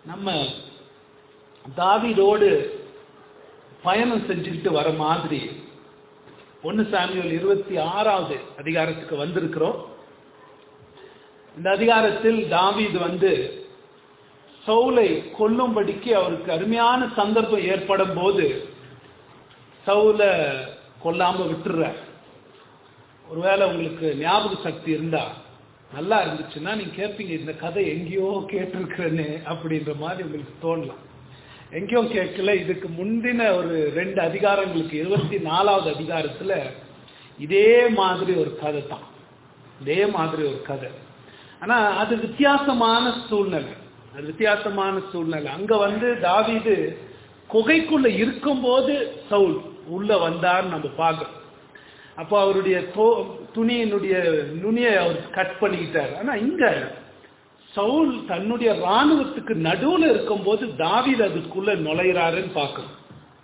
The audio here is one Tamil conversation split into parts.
நம்ம தாவீதோடு பயணம் செஞ்சுக்கிட்டு வர மாதிரி ஒன்னு சாமியல் இருபத்தி ஆறாவது அதிகாரத்துக்கு வந்திருக்கிறோம் இந்த அதிகாரத்தில் தாவீது வந்து சவுலை கொல்லும்படிக்கு அவருக்கு அருமையான சந்தர்ப்பம் ஏற்படும் போது சவுலை கொல்லாம விட்டுறார் ஒருவேளை உங்களுக்கு ஞாபக சக்தி இருந்தா நல்லா இருந்துச்சுன்னா நீங்க கேட்பீங்க இந்த கதை எங்கேயோ கேட்டிருக்கிறேன்னு அப்படின்ற மாதிரி உங்களுக்கு தோணலாம் எங்கேயோ கேட்கல இதுக்கு முந்தின ஒரு ரெண்டு அதிகாரங்களுக்கு இருபத்தி நாலாவது அதிகாரத்துல இதே மாதிரி ஒரு கதை தான் இதே மாதிரி ஒரு கதை ஆனா அது வித்தியாசமான சூழ்நிலை அது வித்தியாசமான சூழ்நிலை அங்க வந்து தாவீது குகைக்குள்ள இருக்கும்போது சவுல் உள்ள வந்தார் நம்ம பார்க்கிறோம் அப்போ அவருடைய துணியினுடைய நுனியை அவர் கட் பண்ணிக்கிட்டார் ஆனா இங்க சவுல் தன்னுடைய ராணுவத்துக்கு நடுவுல இருக்கும்போது தாவீது அதுக்குள்ள நுழையிறாருன்னு பார்க்கணும்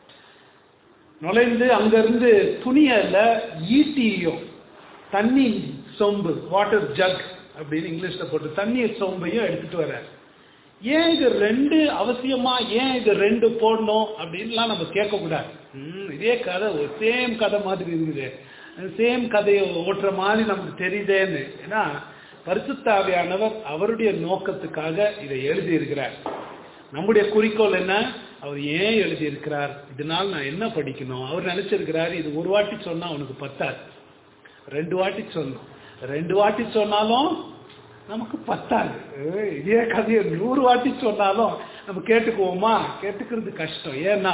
நுழைந்து அங்கிருந்து துணியல்ல ஈட்டியும் தண்ணி சொம்பு வாட்டர் ஜக் அப்படின்னு இங்கிலீஷ்ல போட்டு தண்ணீர் சொம்பையும் எடுத்துட்டு வர்றார் ஏன் இது ரெண்டு அவசியமா ஏன் இது ரெண்டு போடணும் அப்படின்லாம் நம்ம கேட்கக்கூடாது இதே கதை ஒரு சேம் கதை மாதிரி இருக்குது சேம் கதையை ஓட்டுற மாதிரி நமக்கு தெரியுதேன்னு ஏன்னா பரிசுத்தாவியானவர் அவருடைய நோக்கத்துக்காக இதை எழுதி இருக்கிறார் நம்முடைய குறிக்கோள் என்ன அவர் ஏன் எழுதி இருக்கிறார் இதனால் நான் என்ன படிக்கணும் அவர் நினைச்சிருக்கிறார் இது ஒரு வாட்டி சொன்னா அவனுக்கு பத்தாது ரெண்டு வாட்டி சொன்னோம் ரெண்டு வாட்டி சொன்னாலும் நமக்கு பத்தாது இதே கதையை நூறு வாட்டி சொன்னாலும் நம்ம கேட்டுக்குவோமா கேட்டுக்கிறது கஷ்டம் ஏன்னா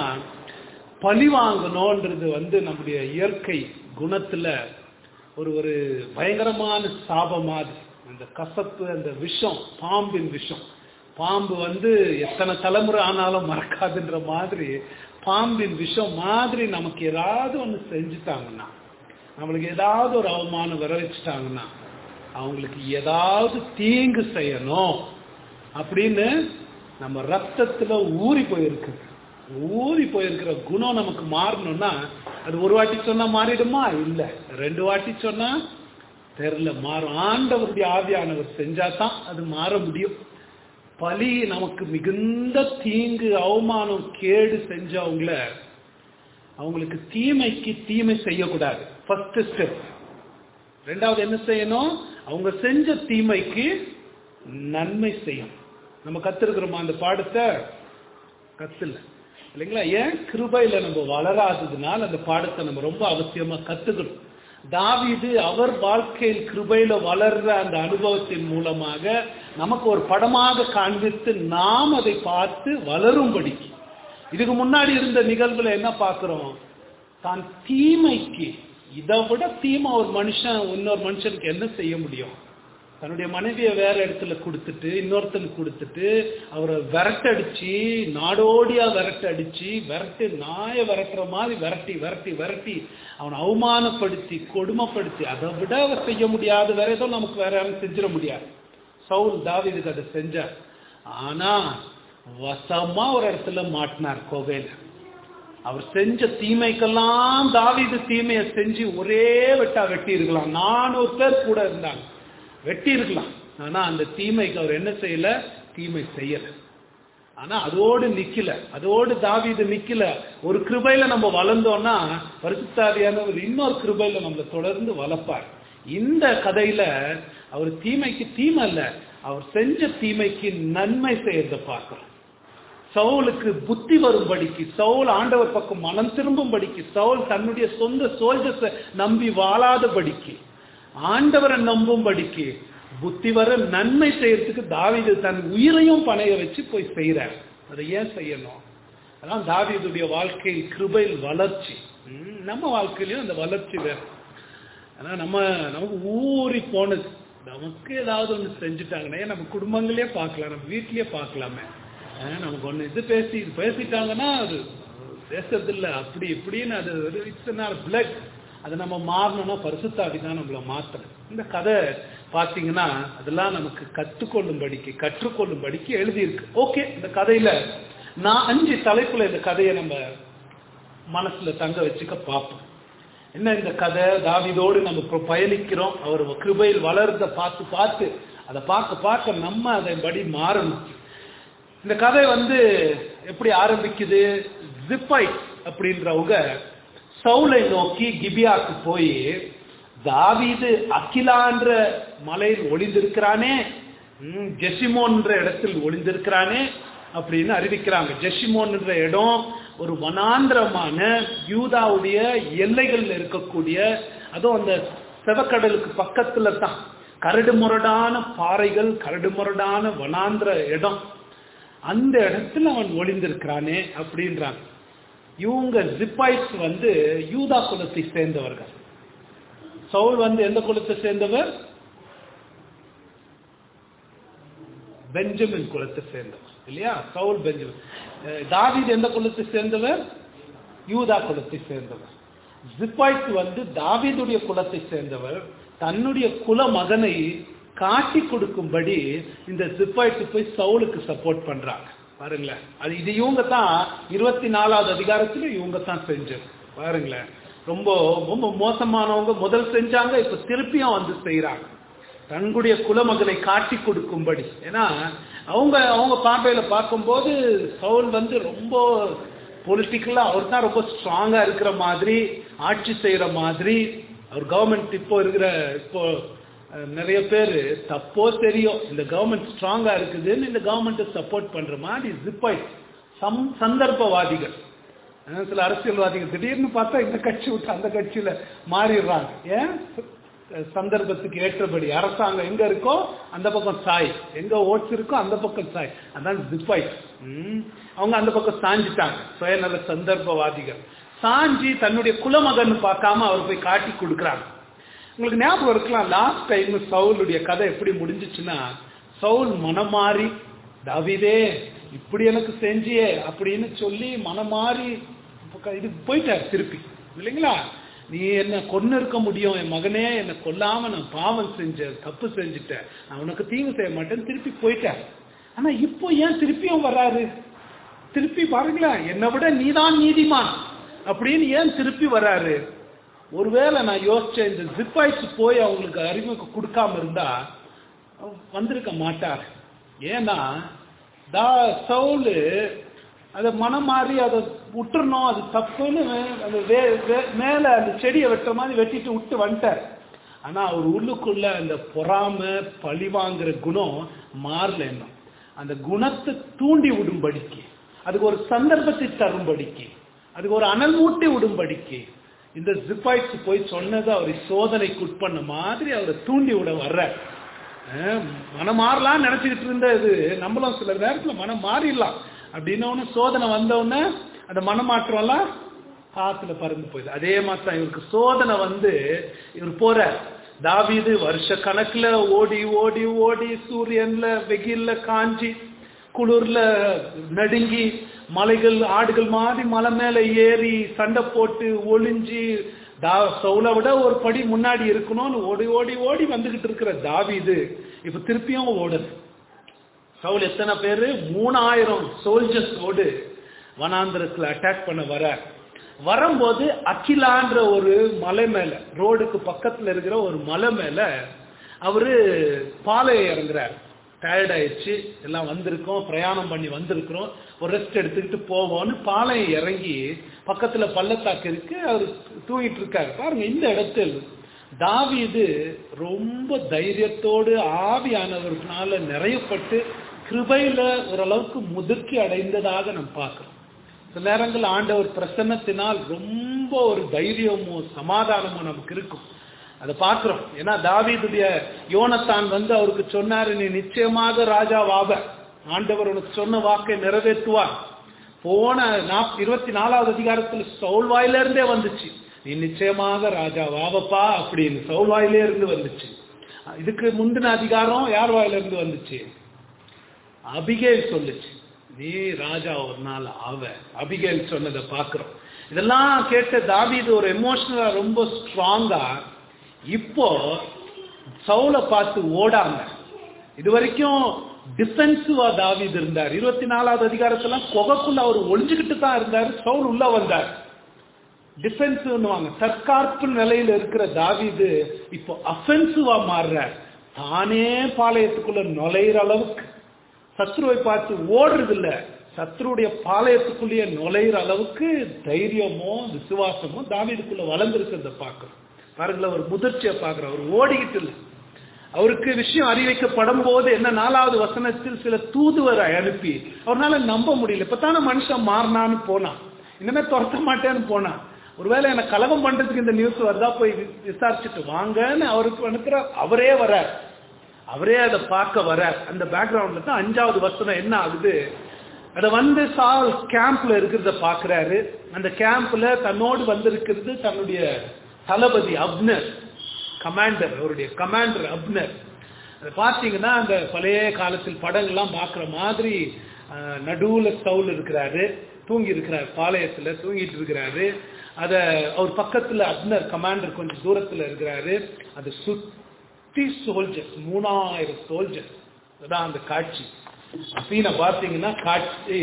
பழி வாங்கணும்ன்றது வந்து நம்முடைய இயற்கை குணத்துல ஒரு ஒரு பயங்கரமான சாபம் மாதிரி அந்த கசப்பு அந்த விஷம் பாம்பின் விஷம் பாம்பு வந்து எத்தனை தலைமுறை ஆனாலும் மறக்காதுன்ற மாதிரி பாம்பின் விஷம் மாதிரி நமக்கு ஏதாவது ஒன்று செஞ்சுட்டாங்கன்னா நம்மளுக்கு ஏதாவது ஒரு அவமானம் வர வச்சுட்டாங்கன்னா அவங்களுக்கு ஏதாவது தீங்கு செய்யணும் அப்படின்னு நம்ம ரத்தத்துல ஊறி போயிருக்கு ஊறி போயிருக்கிற குணம் நமக்கு மாறணும்னா அது ஒரு வாட்டி சொன்னா மாறிடுமா இல்ல ரெண்டு வாட்டி சொன்னா தெரியல மாறும் ஆண்டவருடைய ஆவியானவர் செஞ்சா தான் அது மாற முடியும் பலி நமக்கு மிகுந்த தீங்கு அவமானம் கேடு செஞ்சவங்கள அவங்களுக்கு தீமைக்கு தீமை செய்யக்கூடாது ஃபர்ஸ்ட் ஸ்டெப் ரெண்டாவது என்ன செய்யணும் அவங்க செஞ்ச தீமைக்கு நன்மை செய்யும் நம்ம கத்துருக்கிறோமா அந்த பாடத்தை கத்துல இல்லைங்களா ஏன் கிருபையில நம்ம வளராததுனால அந்த பாடத்தை நம்ம ரொம்ப அவசியமா கத்துக்கணும் தாவிது அவர் வாழ்க்கையில் கிருபையில வளர்ற அந்த அனுபவத்தின் மூலமாக நமக்கு ஒரு படமாக காண்பித்து நாம் அதை பார்த்து வளரும்படிக்கு இதுக்கு முன்னாடி இருந்த நிகழ்வுல என்ன பார்க்கிறோம் தான் தீமைக்கு இதை விட தீமை ஒரு மனுஷன் இன்னொரு மனுஷனுக்கு என்ன செய்ய முடியும் தன்னுடைய மனைவியை வேற இடத்துல கொடுத்துட்டு இன்னொருத்தனுக்கு கொடுத்துட்டு அவரை விரட்டடிச்சு நாடோடியா விரட்டடிச்சு விரட்டு நாயை விரட்டுற மாதிரி விரட்டி விரட்டி விரட்டி அவனை அவமானப்படுத்தி கொடுமைப்படுத்தி அதை விட அவர் செய்ய முடியாது வேற ஏதோ நமக்கு வேற யாரும் செஞ்சிட முடியாது சவுல் தாவிதுக்கு அதை செஞ்சார் ஆனா வசமா ஒரு இடத்துல மாட்டினார் கோவையில அவர் செஞ்ச தீமைக்கெல்லாம் தாவிது தீமையை செஞ்சு ஒரே வெட்டா வெட்டி இருக்கலாம் நானூறு பேர் கூட இருந்தாங்க வெட்டி இருக்கலாம் ஆனா அந்த தீமைக்கு அவர் என்ன செய்யல தீமை செய்யல ஆனா அதோடு நிக்கல அதோடு தாவிது நிக்கல ஒரு கிருபையில நம்ம வளர்ந்தோம்னா பரிசுத்தாவியானவர் இன்னொரு கிருபையில நம்மளை தொடர்ந்து வளர்ப்பார் இந்த கதையில அவர் தீமைக்கு தீமை அல்ல அவர் செஞ்ச தீமைக்கு நன்மை செய்யறத பார்க்கிறோம் சவுலுக்கு புத்தி வரும்படிக்கு சவுல் ஆண்டவர் பக்கம் மனம் திரும்பும்படிக்கு சவுல் தன்னுடைய சொந்த சோல்ஜர்ஸை நம்பி வாழாதபடிக்கு ஆண்டவரை நம்பும்படிக்கு புத்தி வர நன்மை செய்யறதுக்கு தாவிது தன் உயிரையும் பணைய வச்சு போய் செய்யறார் அதை ஏன் செய்யணும் அதான் தாவிதுடைய வாழ்க்கையில் கிருபையில் வளர்ச்சி நம்ம வாழ்க்கையிலும் அந்த வளர்ச்சி வேணும் ஆனா நம்ம நமக்கு ஊறி போனது நமக்கு ஏதாவது ஒன்று செஞ்சுட்டாங்கன்னா நம்ம குடும்பங்களே பார்க்கலாம் நம்ம வீட்லயே பார்க்கலாமே நமக்கு ஒன்று இது பேசி இது பேசிட்டாங்கன்னா அது பேசுறது இல்லை அப்படி இப்படின்னு அது இட்ஸ் பிளட் அதை நம்ம மாறணும்னா பரிசுத்தாவி தான் நம்மளை மாற்றணும் இந்த கதை பார்த்தீங்கன்னா அதெல்லாம் நமக்கு கற்றுக்கொள்ளும்படிக்கு கற்றுக்கொள்ளும்படிக்கு எழுதியிருக்கு ஓகே இந்த கதையில நான் அஞ்சு தலைப்புல இந்த கதையை நம்ம மனசுல தங்க வச்சுக்க பார்ப்போம் என்ன இந்த கதை தாவிதோடு நம்ம இப்ப பயணிக்கிறோம் அவர் கிருபையில் வளர்றத பார்த்து பார்த்து அதை பார்க்க பார்க்க நம்ம அதன்படி மாறணும் இந்த கதை வந்து எப்படி ஆரம்பிக்குது ஜிப்பை அப்படின்றவங்க சவுலை நோக்கி கிபியாக்கு போய் தாவீது அகிலான்ற மலையில் ஒளிந்திருக்கிறானே ம், ஜெசிமோன்ற இடத்தில் ஒளிந்திருக்கிறானே அப்படின்னு அறிவிக்கிறாங்க ஜெசிமோன்ற இடம் ஒரு வனாந்திரமான யூதாவுடைய எல்லைகள்ல இருக்கக்கூடிய அதுவும் அந்த செவக்கடலுக்கு பக்கத்துல தான் கரடு முரடான பாறைகள் கரடு முரடான வனாந்திர இடம் அந்த இடத்துல அவன் ஒளிந்திருக்கிறானே அப்படின்றாங்க இவங்க ஜிப்பாய்ஸ் வந்து யூதா குலத்தை சேர்ந்தவர்கள் சவுல் வந்து எந்த குலத்தை சேர்ந்தவர் பெஞ்சமின் குலத்தை சேர்ந்தவர் இல்லையா சவுல் பெஞ்சமின் அஹ் தாவீது எந்த குலத்தை சேர்ந்தவர் யூதா குலத்தை சேர்ந்தவர் ஜிப்பாய்ஸ் வந்து தாவீதுடைய குலத்தை சேர்ந்தவர் தன்னுடைய குல மகனை காட்டி கொடுக்கும்படி இந்த ஜிப்பாய்க்கு போய் சவுலுக்கு சப்போர்ட் பண்றாங்க பாருங்களேன் அது இது இவங்க தான் இருபத்தி நாலாவது அதிகாரத்துல இவங்க தான் செஞ்சது பாருங்களேன் ரொம்ப ரொம்ப மோசமானவங்க முதல் செஞ்சாங்க இப்ப திருப்பியும் வந்து செய்யறாங்க தன்னுடைய குலமகனை காட்டி கொடுக்கும்படி ஏன்னா அவங்க அவங்க பார்வையில பார்க்கும்போது சவுல் வந்து ரொம்ப பொலிட்டிக்கலா அவர் தான் ரொம்ப ஸ்ட்ராங்கா இருக்கிற மாதிரி ஆட்சி செய்யற மாதிரி அவர் கவர்மெண்ட் இப்போ இருக்கிற இப்போ அஹ், நிறைய பேர் தப்போ தெரியும் இந்த கவர்மெண்ட் ஸ்ட்ராங்கா இருக்குதுன்னு இந்த கவர்மெண்ட்டை சப்போர்ட் பண்ற மாதிரி ஜிப்பாய் சம் சந்தர்ப்பவாதிகள் அஹ், சில அரசியல்வாதிகள் திடீர்னு பார்த்தா இந்த கட்சி விட்டு அந்த கட்சியில மாறிடுறாங்க ஏன் சந்தர்ப்பத்துக்கு ஏற்றபடி அரசாங்கம் எங்க இருக்கோ அந்த பக்கம் சாய் எங்க ஓட்ஸ் இருக்கோ அந்த பக்கம் சாய் அதான் ஜிப்பாய் ம். அவங்க அந்த பக்கம் சாஞ்சிட்டாங்க சுயநல சந்தர்ப்பவாதிகள் சாஞ்சி தன்னுடைய குலமகன் பார்க்காம அவர் போய் காட்டி கொடுக்குறாங்க உங்களுக்கு ஞாபகம் இருக்கலாம் லாஸ்ட் டைம் சவுலுடைய கதை எப்படி முடிஞ்சிச்சுன்னா சவுல் மனம் மாறி தாவீதே இப்படி எனக்கு செஞ்சியே அப்படின்னு சொல்லி மனம் மாறி இதுக்கு போயிட்டார் திருப்பி இல்லைங்களா நீ என்ன கொன்னு இருக்க முடியும் என் மகனே என்னை கொல்லாம நான் பாவம் செஞ்சேன் தப்பு செஞ்சுட்டேன் நான் உனக்கு தீங்கு செய்ய மாட்டேன் திருப்பி போயிட்டேன் ஆனா இப்போ ஏன் திருப்பியும் வராரு திருப்பி பாருங்களேன் என்னை விட நீதான் நீதிமான் அப்படின்னு ஏன் திருப்பி வராரு ஒருவேளை நான் யோசிச்சேன் இந்த ஜிப்பாய்க்கு போய் அவங்களுக்கு அறிமுகம் கொடுக்காம இருந்தா வந்திருக்க மாட்டார் ஏன்னா தா சவுலு அதை மனம் மாறி அதை விட்டுறணும் அது தப்புன்னு அந்த வே வே- மேல அந்த செடியை வெட்டுற மாதிரி வெட்டிட்டு விட்டு வந்துட்டார் ஆனா அவர் உள்ளுக்குள்ள அந்த பொறாமை பழி வாங்குற குணம் மாறல இன்னும் அந்த குணத்தை தூண்டி விடும்படிக்கு அதுக்கு ஒரு சந்தர்ப்பத்தை தரும்படிக்கு அதுக்கு ஒரு அனல் மூட்டி விடும்படிக்கு இந்த ஜிப்பாய்க்கு போய் சொன்னது அவரை சோதனைக்கு உட்பண்ண மாதிரி அவரை தூண்டி விட வர்றார் அஹ் மனம் மாறலாம்னு நினைச்சுக்கிட்டு இருந்த இது நம்மளும் சில நேரத்துல மனம் மாறிடலாம் அப்படின்னு சோதனை வந்தவுடனே அந்த மனமாற்றம்லாம் காத்துல பறந்து போயிடுது அதே மாதிரி தான் இவருக்கு சோதனை வந்து இவர் போற தாவீது வருஷ கணக்குல ஓடி ஓடி ஓடி சூரியன்ல வெயில்ல காஞ்சி குளிர்ல நடுங்கி மலைகள் ஆடுகள் மாதிரி மலை மேல ஏறி சண்டை போட்டு ஒளிஞ்சு தா சவுலை விட ஒரு படி முன்னாடி இருக்கணும்னு ஓடி ஓடி ஓடி வந்துகிட்டு இருக்கிற தாவீது இப்ப திருப்பியும் ஓடுது சவுல் எத்தனை பேரு மூணாயிரம் சோல்ஜர்ஸ் ஓடு வனாந்திரத்துல அட்டாக் பண்ண வர வரும்போது அகிலான்ற ஒரு மலை மேல ரோடுக்கு பக்கத்துல இருக்கிற ஒரு மலை மேல அவரு பாளையம் இறங்குறார் டயர்ட் ஆயிடுச்சு எல்லாம் வந்திருக்கோம் பிரயாணம் பண்ணி வந்திருக்கிறோம் ஒரு ரெஸ்ட் எடுத்துக்கிட்டு போவோம்னு பாளையம் இறங்கி பக்கத்துல பள்ளத்தாக்கு இருக்கு அவர் தூங்கிட்டு இருக்காரு பாருங்க இந்த இடத்தில் தாவீது ரொம்ப தைரியத்தோடு ஆவியானவர்களால நிறையப்பட்டு கிருபையில ஓரளவுக்கு முதிர்ச்சி அடைந்ததாக நம்ம பார்க்கிறோம் சில நேரங்கள் ஆண்டவர் பிரசன்னத்தினால் ரொம்ப ஒரு தைரியமோ சமாதானமோ நமக்கு இருக்கும் அதை பார்க்கிறோம் ஏன்னா தாவீதுடைய யோனத்தான் வந்து அவருக்கு சொன்னாரு நீ நிச்சயமாக ராஜாவாக ஆண்டவர் உனக்கு சொன்ன வாக்கை நிறைவேற்றுவார் போன நாப் இருபத்தி நாலாவது அதிகாரத்தில் சவுல் வாயில இருந்தே வந்துச்சு நீ நிச்சயமாக ராஜா வாவப்பா அப்படின்னு சவுல் வாயிலே இருந்து வந்துச்சு இதுக்கு முந்தின அதிகாரம் யார் வாயில இருந்து வந்துச்சு அபிகேல் சொல்லுச்சு நீ ராஜா ஒரு நாள் ஆவ அபிகேல் சொன்னதை பார்க்கிறோம் இதெல்லாம் கேட்ட தாவீது ஒரு எமோஷனலா ரொம்ப ஸ்ட்ராங்கா இப்போ சவுல பார்த்து ஓடாம இது வரைக்கும் டிஃபென்சிவா தாவீது இருந்தார் இருபத்தி நாலாவது அதிகாரத்துல கொகைக்குள்ள அவர் ஒளிஞ்சுக்கிட்டு தான் இருந்தார் சவுல் உள்ள வந்தார் டிஃபென்சிவ்னுவாங்க தற்காப்பு நிலையில இருக்கிற தாவீது இப்போ அஃபென்சிவா மாறுறார் தானே பாளையத்துக்குள்ள நுழையிற அளவுக்கு சத்ருவை பார்த்து ஓடுறது இல்ல சத்ருடைய பாளையத்துக்குள்ளேயே நுழையிற அளவுக்கு தைரியமோ விசுவாசமோ தாவீதுக்குள்ள வளர்ந்துருக்கிறத பார்க்கிறோம் பாருங்களேன் ஒரு முதிர்ச்சியை பார்க்கிறோம் அவர் ஓடிக்கிட்டு இல்லை அவருக்கு விஷயம் அறிவிக்கப்படும் போது என்ன நாலாவது வசனத்தில் சில தூதுவரை அனுப்பி அவரால நம்ப முடியல இப்பதானே மனுஷன் மாறினான்னு போனான் இனிமே துரத்த மாட்டேன்னு போனான் ஒருவேளை எனக்கு கலகம் பண்றதுக்கு இந்த நியூஸ் வருதா போய் வி- விசாரிச்சுட்டு வாங்கன்னு அவருக்கு அனுப்புறார் அவரே வரார் அவரே அதை பார்க்க வரார் அந்த பேக்ரவுண்ட்ல தான் அஞ்சாவது வசனம் என்ன ஆகுது அதை வந்து சால் கேம்ப்ல இருக்கிறத பாக்குறாரு அந்த கேம்ப்ல தன்னோடு வந்திருக்கிறது தன்னுடைய தளபதி அப்னர் கமாண்டர் அவருடைய கமாண்டர் அப்னர் அதை பார்த்தீங்கன்னா அந்த பழைய காலத்தில் படங்கள்லாம் பார்க்குற மாதிரி அஹ், நடுவுல சவுல் இருக்கிறாரு தூங்கி இருக்கிறார் பாளையத்துல தூங்கிட்டு இருக்கிறாரு அத அவர் பக்கத்துல அப்னர் கமாண்டர் கொஞ்சம் தூரத்துல இருக்கிறாரு அதை சுத்தி சோல்ஜர்ஸ் மூணாயிரம் சோல்ஜர்ஸ் அதான் அந்த காட்சி சீனை பார்த்தீங்கன்னா காட்சி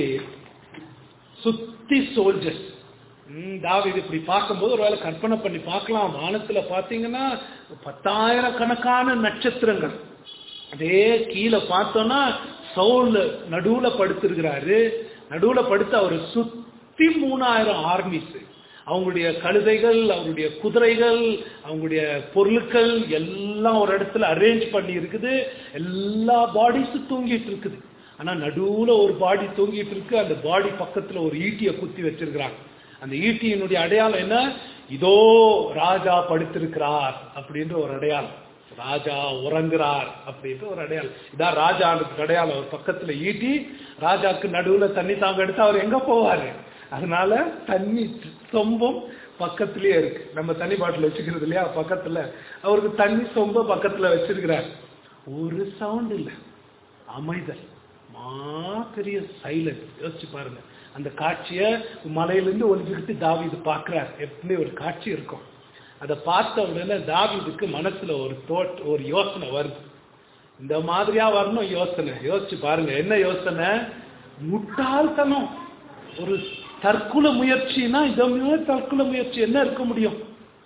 சுத்தி சோல்ஜர்ஸ் தாவீது இப்படி பார்க்கும்போது ஒருவேளை கற்பனை பண்ணி பார்க்கலாம் வானத்துல பார்த்தீங்கன்னா பத்தாயிரம் கணக்கான நட்சத்திரங்கள் அதே கீழே பார்த்தோம்னா சவுல் நடுவுல படுத்திருக்கிறாரு நடுவுல படுத்து அவர் சுத்தி மூணாயிரம் ஆர்மிஸ் அவங்களுடைய கழுதைகள் அவங்களுடைய குதிரைகள் அவங்களுடைய பொருட்கள் எல்லாம் ஒரு இடத்துல அரேஞ்ச் பண்ணி இருக்குது எல்லா பாடிஸும் தூங்கிட்டு இருக்குது ஆனா நடுவுல ஒரு பாடி தூங்கிட்டு இருக்கு அந்த பாடி பக்கத்துல ஒரு ஈட்டியை குத்தி வச்சிருக்கிறாங்க அந்த ஈட்டியினுடைய அடையாளம் என்ன இதோ ராஜா படுத்திருக்கிறார் அப்படின்ற ஒரு அடையாளம் ராஜா உறங்குறார் அப்படின்ற ஒரு அடையாளம் இதான் ராஜானுக்கு அடையாளம் ஒரு பக்கத்துல ஈட்டி ராஜாக்கு நடுவுல தண்ணி தாங்க எடுத்து அவர் எங்க போவாரு அதனால தண்ணி சொம்பம் பக்கத்திலேயே இருக்கு நம்ம தண்ணி பாட்டில் வச்சுக்கிறது இல்லையா பக்கத்துல அவருக்கு தண்ணி சொம்ப பக்கத்துல வச்சிருக்கிறார் ஒரு சவுண்ட் இல்லை அமைதல் மா பெரிய சைலன்ஸ் யோசிச்சு பாருங்க அந்த காட்சியை மலையிலிருந்து ஒளிஞ்சுக்கிட்டு தாவீது பார்க்கிறார் எப்படி ஒரு காட்சி இருக்கும் அதை பார்த்த உடனே தாவீதுக்கு மனசுல ஒரு தோட் ஒரு யோசனை வருது இந்த மாதிரியா வரணும் யோசனை யோசிச்சு பாருங்க என்ன யோசனை முட்டாள்தனம் ஒரு தற்கொலை முயற்சினா இதை விட தற்கொலை முயற்சி என்ன இருக்க முடியும்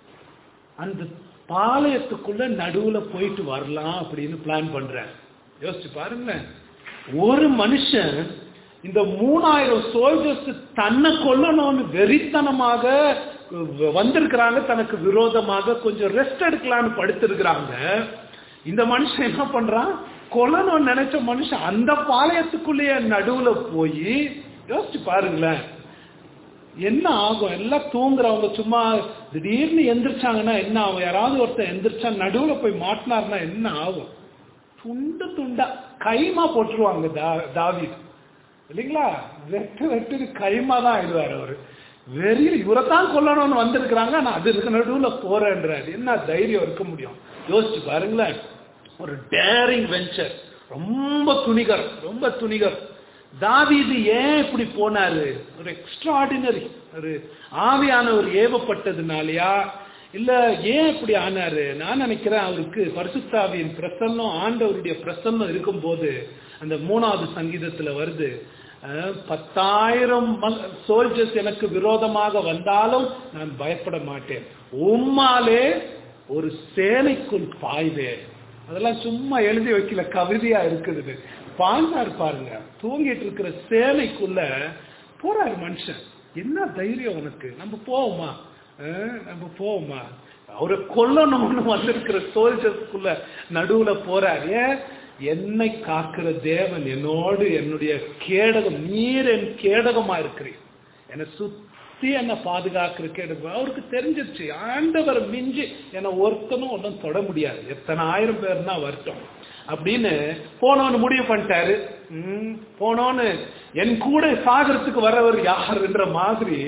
அந்த பாளையத்துக்குள்ள நடுவுல போயிட்டு வரலாம் அப்படின்னு பிளான் பண்றேன் யோசிச்சு பாருங்களேன் ஒரு மனுஷன் இந்த மூணாயிரம் சோல்ஜர்ஸ் தன்னை கொல்லணும்னு வெறித்தனமாக வந்திருக்கிறாங்க தனக்கு விரோதமாக கொஞ்சம் ரெஸ்ட் எடுக்கலாம்னு படுத்திருக்கிறாங்க இந்த மனுஷன் என்ன பண்றான் கொல்லணும்னு நினைச்ச மனுஷன் அந்த பாளையத்துக்குள்ளேயே நடுவுல போய் யோசிச்சு பாருங்களேன் என்ன ஆகும் எல்லாம் தூங்குறவங்க சும்மா திடீர்னு எந்திரிச்சாங்கன்னா என்ன ஆகும் யாராவது ஒருத்தர் எந்திரிச்சா நடுவுல போய் மாட்டினார்னா என்ன ஆகும் துண்டு துண்டா கைமா போட்டுருவாங்க தா- தாவீது இல்லைங்களா வெட்டு வெட்டு கைமா தான் ஆயிடுவார் அவரு வெறி இவரை தான் கொல்லணும்னு வந்திருக்கிறாங்க ஆனா அது இருக்க நடுவுல போறேன்றாரு என்ன தைரியம் இருக்க முடியும் யோசிச்சு பாருங்களேன் ஒரு டேரிங் வெஞ்சர் ரொம்ப துணிகர் ரொம்ப துணிகர் தாவீது ஏன் இப்படி போனாரு ஒரு எக்ஸ்ட்ராடினரி ஒரு ஆவியானவர் ஏவப்பட்டதுனாலயா இல்ல ஏன் இப்படி ஆனாரு நான் நினைக்கிறேன் அவருக்கு பரிசுத்தாவியின் பிரசன்னம் ஆண்டவருடைய பிரசன்னம் இருக்கும்போது அந்த மூணாவது சங்கீதத்துல வருது அஹ், பத்தாயிரம் சோல்ஜர்ஸ் எனக்கு விரோதமாக வந்தாலும் நான் பயப்பட மாட்டேன் உம்மாலே ஒரு சேனைக்குள் பாய்வேன் அதெல்லாம் சும்மா எழுதி வைக்கல கவிதையா இருக்குது பாண்டார் பாருங்க தூங்கிட்டு இருக்கிற சேனைக்குள்ள போறாரு மனுஷன் என்ன தைரியம் உனக்கு நம்ம போவோமா அஹ், நம்ம போவோமா அவரை கொல்லணும்னு வந்திருக்கிற சோல்ஜர்ஸ்குள்ள நடுவுல போறார் ஏன் என்னை காக்கிற தேவன் என்னோடு என்னுடைய கேடகம் நீர் என் கேடகமா இருக்கிறீர் என்னை சுத்தி என்னை பாதுகாக்கிற கேடகம் அவருக்கு தெரிஞ்சிருச்சு ஆண்டவர் மிஞ்சி என்னை ஒருத்தனும் ஒன்றும் தொட முடியாது எத்தனை ஆயிரம் பேர்னா வரட்டும் அப்படின்னு போனவனு முடிவு பண்ணிட்டாரு ம், போனோன்னு என் கூட சாகரத்துக்கு வரவர் யாருன்ற மாதிரி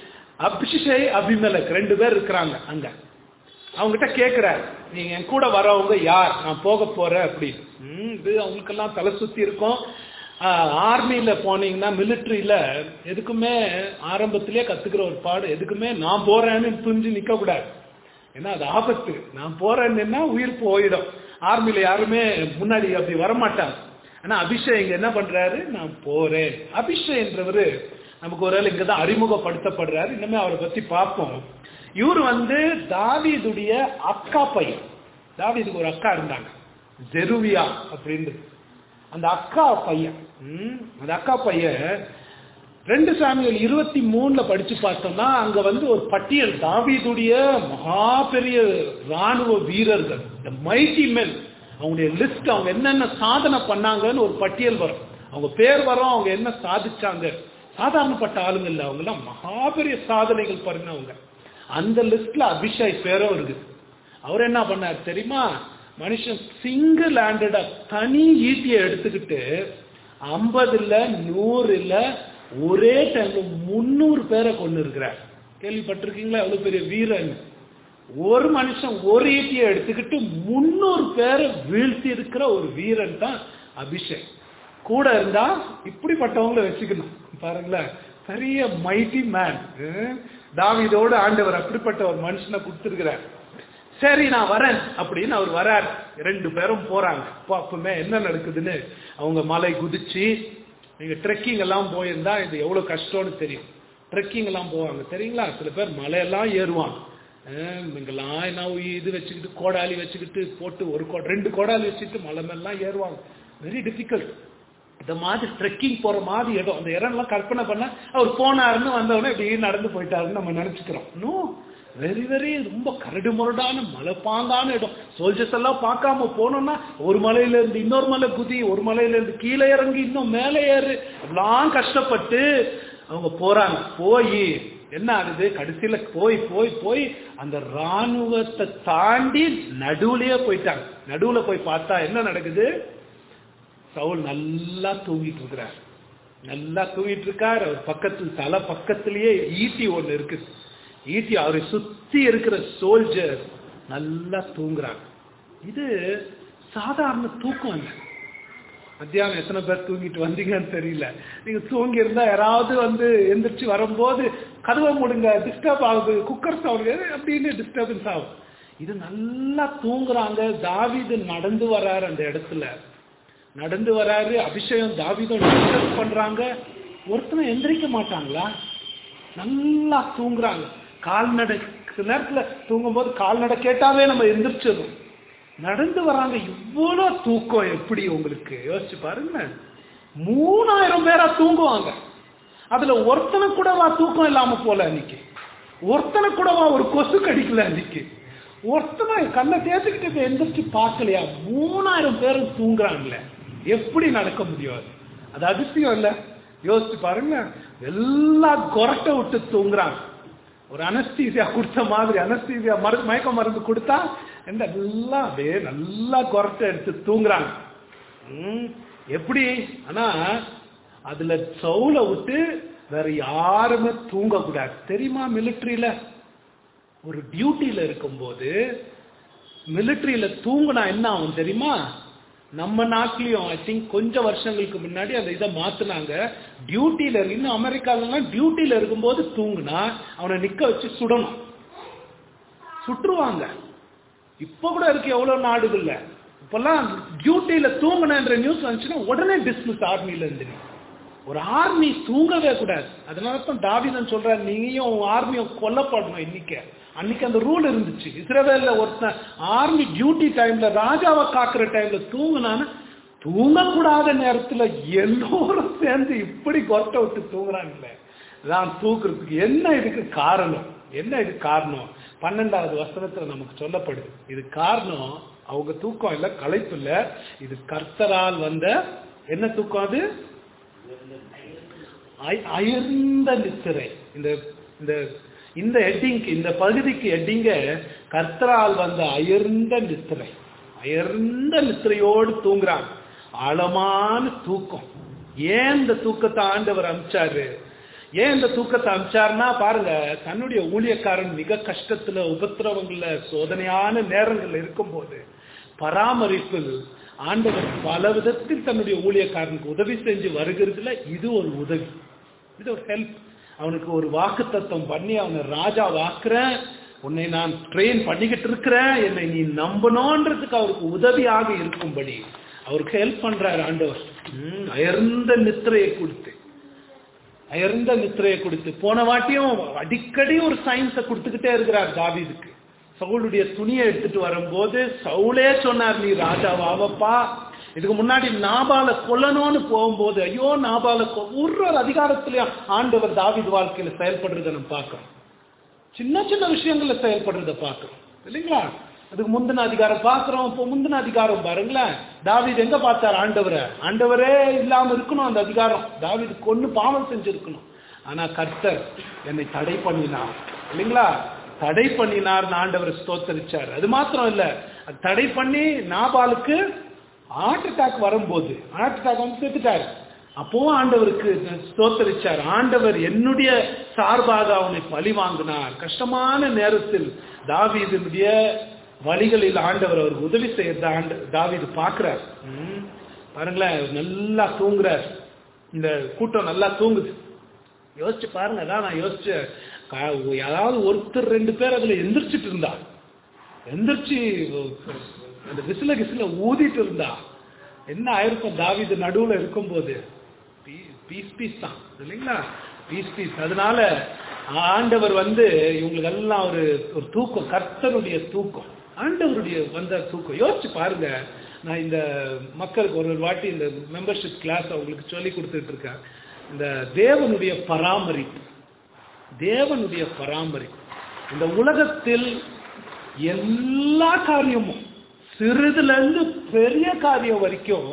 அபிஷே அபிமலக் ரெண்டு பேர் இருக்கிறாங்க அங்க அவங்ககிட்ட கேட்கிறார் நீங்க என் கூட வரவங்க யார் நான் போக போறேன் அப்படின்னு ம், இது அவங்களுக்கெல்லாம் தலை சுத்தி இருக்கும் ஆர்மியில போனீங்கன்னா மிலிட்ரியில எதுக்குமே ஆரம்பத்திலேயே கத்துக்கிற ஒரு பாடு எதுக்குமே நான் போறேன்னு துணிஞ்சு நிக்க கூடாது ஏன்னா அது ஆபத்து நான் போறேன்னா உயிர் போயிடும் ஆர்மியில யாருமே முன்னாடி அப்படி வரமாட்டாங்க ஆனா அபிஷேக் இங்க என்ன பண்றாரு நான் போறேன் அபிஷேக்ன்றவரு நமக்கு ஒரு இங்கதான் அறிமுகப்படுத்தப்படுறாரு இன்னுமே அவரை பத்தி பார்ப்போம் இவர் வந்து தாவீதுடைய அக்கா பையன் தாவீதுக்கு ஒரு அக்கா இருந்தாங்க ஜெருவியா அப்படின்றது அந்த அக்கா பையன் ம், அந்த அக்கா பையன் ரெண்டு சாமியல் இருபத்தி மூணுல படிச்சு பார்த்தோம்னா அங்க வந்து ஒரு பட்டியல் தாவீதுடைய மகா பெரிய ராணுவ வீரர்கள் the mighty men அவங்களுடைய லிஸ்ட் அவங்க என்னென்ன சாதனை பண்ணாங்கன்னு ஒரு பட்டியல் வரும் அவங்க பேர் வரும் அவங்க என்ன சாதிச்சாங்க சாதாரணப்பட்ட ஆளுங்க இல்ல அவங்க எல்லாம் மகா பெரிய சாதனைகள் பாருங்க அவங்க அந்த லிஸ்ட்ல அபிஷேக் பேரும் இருக்குது அவர் என்ன பண்ணார் தெரியுமா மனுஷன் சிங்கிள் ஹேண்டடா தனி ஈட்டியை எடுத்துக்கிட்டு ஐம்பது இல்ல நூறு இல்ல ஒரே டைம்ல முன்னூறு பேரை கொண்டு இருக்கிறார் கேள்விப்பட்டிருக்கீங்களா எவ்வளவு பெரிய வீரன் ஒரு மனுஷன் ஒரு ஈட்டியை எடுத்துக்கிட்டு முன்னூறு பேரை வீழ்த்தி இருக்கிற ஒரு வீரன் தான் அபிஷேக் கூட இருந்தா இப்படிப்பட்டவங்கள வச்சுக்கணும் பாருங்களேன் பெரிய மைட்டி மேன் தாவிதோட ஆண்டவர் அப்படிப்பட்ட ஒரு மனுஷனை கொடுத்திருக்கிறார் சரி நான் வரேன் அப்படின்னு அவர் வரார் ரெண்டு பேரும் போறாங்க பாப்போமே என்ன நடக்குதுன்னு அவங்க மலை குதிச்சு நீங்க ட்ரெக்கிங் எல்லாம் போயிருந்தா இது எவ்வளவு கஷ்டம்னு தெரியும் ட்ரெக்கிங் எல்லாம் போவாங்க தெரியுங்களா சில பேர் மலையெல்லாம் ஏறுவாங்க அஹ் இங்கெல்லாம் என்ன இது வச்சுக்கிட்டு கோடாலி வச்சுக்கிட்டு போட்டு ஒரு கோ ரெண்டு கோடாலி வச்சுட்டு மலை மேலாம் ஏறுவாங்க வெரி டிஃபிகல்ட் இந்த மாதிரி ட்ரெக்கிங் போற மாதிரி இடம் அந்த இடம்லாம் கற்பனை பண்ண அவர் போனாருன்னு வந்தவொடனே இப்படி நடந்து போயிட்டாருன்னு நம்ம நினைச்சுக்கிறோம் இன்னும் வெரி வெரி ரொம்ப கரடு முரடான மலைப்பாங்கான இடம் சோல்ஜர்ஸ் எல்லாம் பார்க்காம போனோம்னா ஒரு மலையில இருந்து இன்னொரு மலை குதி ஒரு மலையில இருந்து கீழே இறங்கி இன்னும் மேலே ஏறு எல்லாம் கஷ்டப்பட்டு அவங்க போறாங்க போய் என்ன ஆகுது கடைசியில போய் போய் போய் அந்த ராணுவத்தை தாண்டி நடுவுலயே போயிட்டாங்க நடுவுல போய் பார்த்தா என்ன நடக்குது சவுல் நல்லா தூங்கிட்டு இருக்கிறார் நல்லா தூங்கிட்டு இருக்கார் அவர் பக்கத்தில் தலை பக்கத்திலேயே ஈட்டி ஒண்ணு இருக்குது ஈட்டி அவரை சுத்தி இருக்கிற சோல்ஜர் நல்லா தூங்குறாங்க இது சாதாரண தூக்கம் இல்லை மத்தியானம் எத்தனை பேர் தூங்கிட்டு வந்தீங்கன்னு தெரியல நீங்க தூங்கி இருந்தா யாராவது வந்து எந்திரிச்சு வரும்போது கதவை மூடுங்க டிஸ்டர்ப் ஆகுது குக்கர் சவுண்ட் அப்படின்னு டிஸ்டர்பன்ஸ் ஆகும் இது நல்லா தூங்குறாங்க தாவிது நடந்து வராரு அந்த இடத்துல நடந்து வராரு அபிஷேகம் தாவிதம் டிஸ்டர்ப் பண்றாங்க ஒருத்தனை எந்திரிக்க மாட்டாங்களா நல்லா தூங்குறாங்க கால்நடை நேரத்துல தூங்கும்போது கால்நடை கேட்டாவே நம்ம எந்திரிச்சிடணும் நடந்து வராங்க இவ்வளவு தூக்கம் எப்படி உங்களுக்கு யோசிச்சு பாருங்க மூணாயிரம் பேரா தூங்குவாங்க அதுல ஒருத்தனை கூடவா தூக்கம் இல்லாம போல அன்னைக்கு ஒருத்தனை கூடவா ஒரு கொசு கடிக்கல அன்னைக்கு ஒருத்தனை கண்ணை தேர்த்துக்கிட்டு இப்ப எந்திரிச்சு பார்க்கலையா மூணாயிரம் பேரும் தூங்குறாங்களே எப்படி நடக்க முடியும் அது? அது அதிசயம் இல்ல யோசிச்சு பாருங்க எல்லாம் கொரட்டை விட்டு தூங்குறாங்க ஒரு அனஸ்தீசியா கொடுத்த மாதிரி அனஸ்தீசியா மருந்து மயக்க மருந்து கொடுத்தா என்ன நல்லா அப்படியே நல்லா கொரட்டை எடுத்து தூங்குறாங்க ம், எப்படி ஆனா அதுல சவுல விட்டு வேற யாருமே தூங்கக்கூடாது தெரியுமா மிலிட்டரியில ஒரு டியூட்டியில இருக்கும்போது மிலிட்டரியில தூங்குனா என்ன ஆகும் தெரியுமா நம்ம நாட்டிலையும் ஐ திங்க் கொஞ்சம் வருஷங்களுக்கு முன்னாடி அந்த இதை மாத்துனாங்க டியூட்டியில இன்னும் அமெரிக்காலாம் டியூட்டியில இருக்கும்போது தூங்குனா அவனை நிக்க வச்சு சுடணும் சுட்டுருவாங்க இப்ப கூட இருக்கு எவ்வளவு நாடுகள்ல இப்பெல்லாம் டியூட்டியில தூங்குனன்ற நியூஸ் வந்துச்சுன்னா உடனே டிஸ்மிஸ் ஆர்மில இருந்து நீ. ஒரு ஆர்மி தூங்கவே கூடாது அதனால தான் தாவிதன் சொல்றாரு நீயும் உன் ஆர்மியும் கொல்லப்படணும் இன்னைக்கு அன்னைக்கு அந்த ரூல் இருந்துச்சு இஸ்ரேவேல்ல ஒருத்தன் ஆர்மி டியூட்டி டைம்ல ராஜாவை காக்குற டைம்ல தூங்குனான்னு தூங்கக்கூடாத நேரத்துல எல்லோரும் சேர்ந்து இப்படி கொரட்டை விட்டு தூங்குறாங்களே நான் தூக்குறதுக்கு என்ன இதுக்கு காரணம் என்ன இது காரணம் பன்னெண்டாவது வசனத்துல நமக்கு சொல்லப்படுது இது காரணம் அவங்க தூக்கம் இல்ல களைப்பு இல்ல இது கர்த்தரால் வந்த என்ன தூக்கம் அது அய- அயர்ந்த நித்திரை இந்த இந்த இந்த ஹெட்டிங்க்கு இந்த பகுதிக்கு ஹெட்டிங்க கர்த்தரால் வந்த அயர்ந்த நித்திரை அயர்ந்த நித்திரையோடு தூங்குறாங்க ஆழமான தூக்கம் ஏன் இந்த தூக்கத்தை ஆண்டவர் அமிச்சாரு ஏன் இந்த தூக்கத்தை அமிச்சாருன்னா பாருங்க தன்னுடைய ஊழியக்காரன் மிக கஷ்டத்துல உபத்திரவங்கள்ல சோதனையான நேரங்கள்ல இருக்கும்போது பராமரிப்பில் ஆண்டவர் பல விதத்தில் தன்னுடைய ஊழியக்காரனுக்கு உதவி செஞ்சு வருகிறதுல இது ஒரு உதவி இது ஒரு ஹெல்ப் அவனுக்கு ஒரு வாக்கு தத்துவம் பண்ணி அவனை ராஜா வாக்குறேன் உன்னை நான் ட்ரெயின் பண்ணிக்கிட்டு இருக்கிறேன் என்னை நீ நம்பணுன்றதுக்கு அவருக்கு உதவியாக இருக்கும்படி அவருக்கு ஹெல்ப் பண்றாரு ஆண்டவர் ம், அயர்ந்த நித்திரையை கொடுத்து அயர்ந்த நித்திரையை கொடுத்து போன வாட்டியும் அடிக்கடி ஒரு சயின்ஸை கொடுத்துக்கிட்டே இருக்கிறார் தாவீதுக்கு சவுளுடைய துணியை எடுத்துட்டு வரும்போது சவுளே சொன்னார் நீ ராஜாவாவப்பா இதுக்கு முன்னாடி நாபால கொல்லணும்னு போகும்போது ஐயோ நாபால கொ- ஒரு ஒரு அதிகாரத்திலயும் ஆண்டவர் தாவீது வாழ்க்கையில செயல்படுறதை நம்ம பார்க்கிறோம் சின்ன சின்ன விஷயங்கள்ல செயல்படுறத பார்க்கிறோம் இல்லைங்களா அதுக்கு முந்தின அதிகாரம் பார்க்கிறோம் இப்போ முந்தின அதிகாரம் பாருங்களேன் தாவீது எங்க பார்த்தார் ஆண்டவரை ஆண்டவரே இல்லாம இருக்கணும் அந்த அதிகாரம் தாவீது கொன்னு பாவம் செஞ்சிருக்கணும் ஆனா கர்த்தர் என்னை தடை பண்ணினார் இல்லைங்களா தடை பண்ணினார்னு ஆண்டவர் ஸ்தோத்தரிச்சார் அது மாத்திரம் இல்ல அது தடை பண்ணி நாபாலுக்கு ஹார்ட் அட்டாக் வரும்போது ஹார்ட் அட்டாக் வந்து செத்துட்டாரு அப்பவும் ஆண்டவருக்கு ஸ்தோத்தரிச்சார் ஆண்டவர் என்னுடைய சார்பாக அவனை பழி வாங்கினார் கஷ்டமான நேரத்தில் தாவீதுடைய வழிகளில் ஆண்டவர் அவருக்கு உதவி செய்யறத ஆண்டு தாவீது பார்க்கிறார் ம். பாருங்களேன் அவர் நல்லா தூங்குறார் இந்த கூட்டம் நல்லா தூங்குது யோசிச்சு பாருங்க அதான் நான் யோசிச்சேன் கா- யாராவது ஒருத்தர் ரெண்டு பேர் அதுல எந்திரிச்சிட்டு இருந்தா எந்திரிச்சு அந்த விசில கிசில ஊதிட்டு இருந்தா என்ன ஆயிருக்கும் தாவீது நடுவுல இருக்கும்போது பீஸ் பீஸ் தான் இல்லைங்களா பீஸ் பீஸ் அதனால ஆண்டவர் வந்து இவங்களுக்கு எல்லாம் ஒரு ஒரு தூக்கம் கர்த்தருடைய தூக்கம் ஆண்டவருடைய வந்த தூக்கம் யோசிச்சு பாருங்க நான் இந்த மக்களுக்கு ஒரு ஒரு வாட்டி இந்த மெம்பர்ஷிப் கிளாஸ் அவங்களுக்கு சொல்லி கொடுத்துட்டு இருக்கேன் இந்த தேவனுடைய பராமரிப்பு தேவனுடைய பராமரிப்பு இந்த உலகத்தில் எல்லா காரியமும் சிறிதுல இருந்து பெரிய காரியம் வரைக்கும்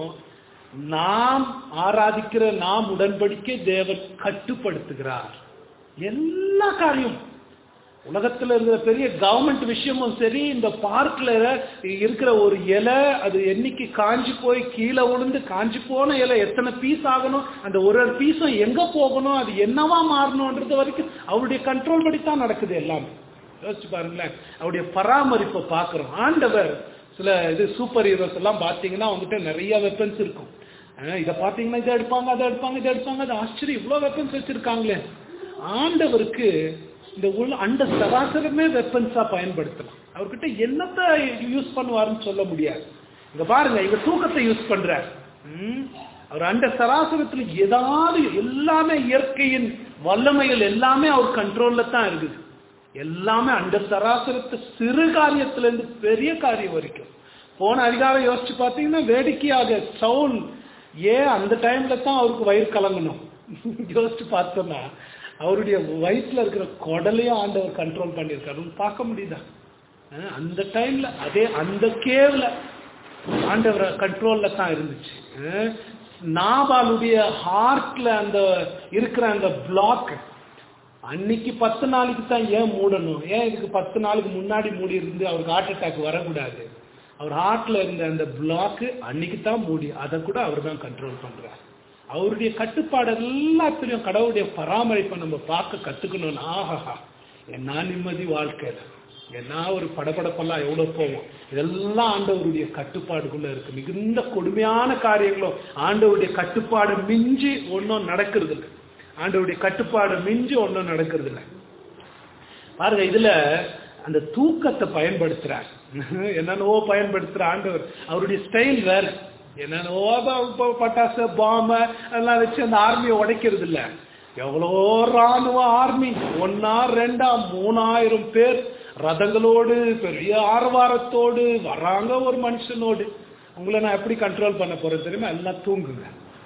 நாம் ஆராதிக்கிற நாம் உடன்படிக்கை தேவன் கட்டுப்படுத்துகிறார் எல்லா காரியமும் உலகத்துல இருக்கிற பெரிய கவர்மெண்ட் விஷயமும் சரி இந்த பார்க்ல இருக்கிற ஒரு இலை அது என்னைக்கு காஞ்சி போய் கீழே விழுந்து காஞ்சி போன இலை எத்தனை பீஸ் ஆகணும் அந்த ஒரு ஒரு பீஸும் எங்க போகணும் அது என்னவா மாறணும்ன்றது வரைக்கும் அவருடைய கண்ட்ரோல் படி தான் நடக்குது எல்லாமே யோசிச்சு பாருங்களேன் அவருடைய பராமரிப்பை பார்க்கிறோம் ஆண்டவர் சில இது சூப்பர் ஹீரோஸ் எல்லாம் பார்த்தீங்கன்னா அவங்ககிட்ட நிறைய வெப்பன்ஸ் இருக்கும் அஹ் இதை பார்த்தீங்கன்னா இதை எடுப்பாங்க அதை எடுப்பாங்க இதை எடுப்பாங்க அது ஆச்சரியம் இவ்வளோ வெப்பன்ஸ் வச்சிருக்காங்களே ஆண்டவருக்கு இந்த உள்ள அண்ட சராசரமே வெப்பன்ஸா பயன்படுத்தலாம் அவர்கிட்ட என்னத்தை யூஸ் பண்ணுவாருன்னு சொல்ல முடியாது இங்க பாருங்க இங்க தூக்கத்தை யூஸ் பண்றார் ம்? அவர் அண்ட சராசரத்துல ஏதாவது எல்லாமே இயற்கையின் வல்லமைகள் எல்லாமே அவர் கண்ட்ரோல்ல தான் இருக்குது எல்லாமே அண்ட சராசரத்து சிறு காரியத்துல இருந்து பெரிய காரியம் வரைக்கும் போன அதிகாரம் யோசிச்சு பார்த்தீங்கன்னா வேடிக்கையாக சவுல் ஏன் அந்த டைம்ல தான் அவருக்கு வயிறு கலங்கணும் யோசிச்சு பார்த்தோம்னா அவருடைய வயிற்றுல இருக்கிற குடலையும் ஆண்டவர் கண்ட்ரோல் பண்ணியிருக்காரு பார்க்க முடியுதா அஹ் அந்த டைம்ல அதே அந்த கேவ்ல ஆண்டவர் கண்ட்ரோல்ல தான் இருந்துச்சு அஹ் நாபாலுடைய ஹார்ட்ல அந்த இருக்கிற அந்த பிளாக் அன்னைக்கு பத்து நாளைக்கு தான் ஏன் மூடணும் ஏன் இதுக்கு பத்து நாளுக்கு முன்னாடி மூடி இருந்து அவருக்கு ஹார்ட் அட்டாக் வரக்கூடாது அவர் ஹார்ட்ல இருந்த அந்த பிளாக் அன்னைக்கு தான் மூடி அதை கூட அவர் தான் கண்ட்ரோல் பண்றார் அவருடைய கட்டுப்பாடு எல்லாத்திலையும் கடவுளுடைய பராமரிப்பை நம்ம பார்க்க கத்துக்கணும்னு ஆஹாஹா என்ன நிம்மதி வாழ்க்கையில என்ன ஒரு படபடப்பெல்லாம் எவ்வளவு போகும் இதெல்லாம் ஆண்டவருடைய கட்டுப்பாடுக்குள்ள இருக்கு மிகுந்த கொடுமையான காரியங்களும் ஆண்டவருடைய கட்டுப்பாடு மிஞ்சி ஒன்றும் நடக்கிறது இல்லை ஆண்டவருடைய கட்டுப்பாடு மிஞ்சி ஒன்றும் நடக்கிறது இல்லை பாருங்க இதுல அந்த தூக்கத்தை பயன்படுத்துறார் என்னென்னவோ பயன்படுத்துற ஆண்டவர் அவருடைய ஸ்டைல் வேற என்னென்னவோ ப- ப- பட்டாசு பாம்பு எல்லாம் வச்சு அந்த ஆர்மியை உடைக்கிறது இல்ல எவ்வளோ ராணுவ ஆர்மி ஒன்னா ரெண்டா மூணாயிரம் பேர் ரதங்களோடு பெரிய ஆரவாரத்தோடு வராங்க ஒரு மனுஷனோடு உங்களை நான் எப்படி கண்ட்ரோல் பண்ண போறேன் தெரியுமா எல்லாம் தூங்குங்க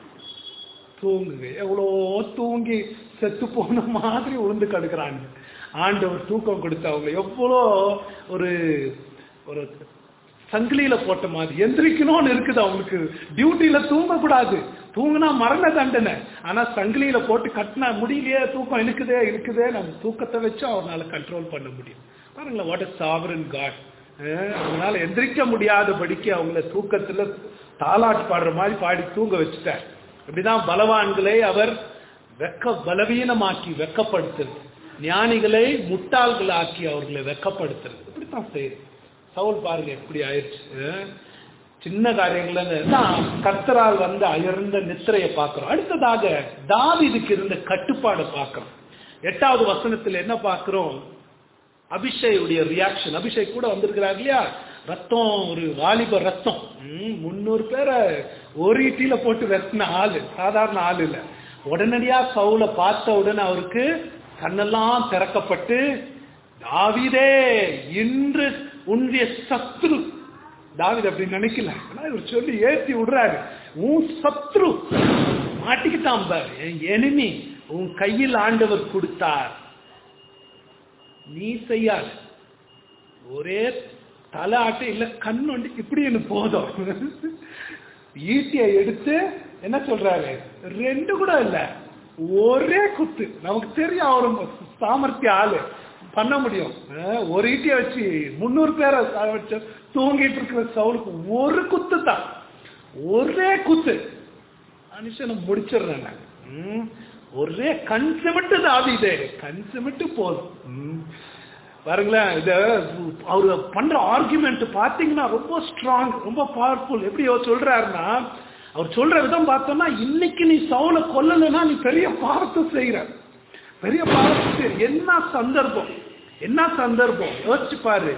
தூங்குங்க எவ்வளோ தூங்கி செத்து போன மாதிரி உளுந்து கடுக்கிறாங்க ஆண்டவர் தூக்கம் கொடுத்தவங்க எவ்வளோ ஒரு ஒரு சங்கிலியில போட்ட மாதிரி எந்திரிக்கணும்னு இருக்குது அவங்களுக்கு டியூட்டியில தூங்கக்கூடாது தூங்குனா மரண தண்டனை ஆனா சங்கிலியில போட்டு கட்டினா முடியலையே தூக்கம் இருக்குதே இருக்குதே நம்ம தூக்கத்தை வச்சு அவரால் கண்ட்ரோல் பண்ண முடியும் பாருங்களேன் வாட் இஸ் சாவரன் காட் அவங்களால எந்திரிக்க முடியாதபடிக்கு அவங்கள தூக்கத்துல தாலாட்டு பாடுற மாதிரி பாடி தூங்க வச்சுட்டார் இப்படிதான் பலவான்களை அவர் வெக்க பலவீனமாக்கி வெக்கப்படுத்துறது ஞானிகளை முட்டாள்களாக்கி அவர்களை வெக்கப்படுத்துறது இப்படித்தான் செய்யுது சவுல் பாருங்க எப்படி ஆயிடுச்சு அஹ் சின்ன காரியங்கள்ல தான் கர்த்தரால் வந்த அயர்ந்த நித்திரையை பார்க்கிறோம் அடுத்ததாக தாவீதுக்கு இருந்த கட்டுப்பாடை பார்க்கிறோம் எட்டாவது வசனத்துல என்ன பார்க்கிறோம் அபிஷேயுடைய ரியாக்ஷன் அபிஷேக் கூட வந்திருக்கிறார் இல்லையா ரத்தம் ஒரு வாலிப ரத்தம் ம், முந்நூறு பேரை ஒரு இட்டியில போட்டு வெட்டின ஆளு சாதாரண ஆள் இல்ல உடனடியா சவுல பார்த்த உடனே அவருக்கு கண்ணெல்லாம் திறக்கப்பட்டு தாவீதே இன்று உன்னுடைய சத்துரு தாவிது அப்படி நினைக்கல ஆனா இவர் சொல்லி ஏத்தி விடுறாரு உன் சத்ரு மாட்டிக்கிட்டான் பாரு என் enemy உன் கையில் ஆண்டவர் கொடுத்தார் நீ செய்யாத ஒரே தலை ஆட்டு இல்ல கண் ஒண்டி இப்படி எனக்கு போதும் ஈட்டியை எடுத்து என்ன சொல்றாரு ரெண்டு கூட இல்ல ஒரே குத்து நமக்கு தெரியும் அவரு சாமர்த்திய ஆளு பண்ண முடியும் அஹ், ஒரு ஈட்டியை வச்சு முன்னூறு பேரை வச்சு தூங்கிட்டு இருக்கிற சவுலுக்கு ஒரு குத்து தான் ஒரே குத்து மனுஷனை முடிச்சிடுறேன் நான் ம். ஒரே கண் சிமிட்டு தாவிதே கண் சிமிட்டு போதும் ம். பாருங்களேன் இத அவரு பண்ற ஆர்குமெண்ட் பாத்தீங்கன்னா ரொம்ப ஸ்ட்ராங் ரொம்ப பவர்ஃபுல் எப்படி அவர் சொல்றாருன்னா அவர் சொல்ற விதம் பார்த்தோம்னா இன்னைக்கு நீ சவுல கொல்லலைன்னா நீ பெரிய பாவத்தை செய்யற பெரிய பாவத்தை செய்யற என்ன சந்தர்ப்பம் என்ன சந்தர்ப்பம் யோசிச்சு பாரு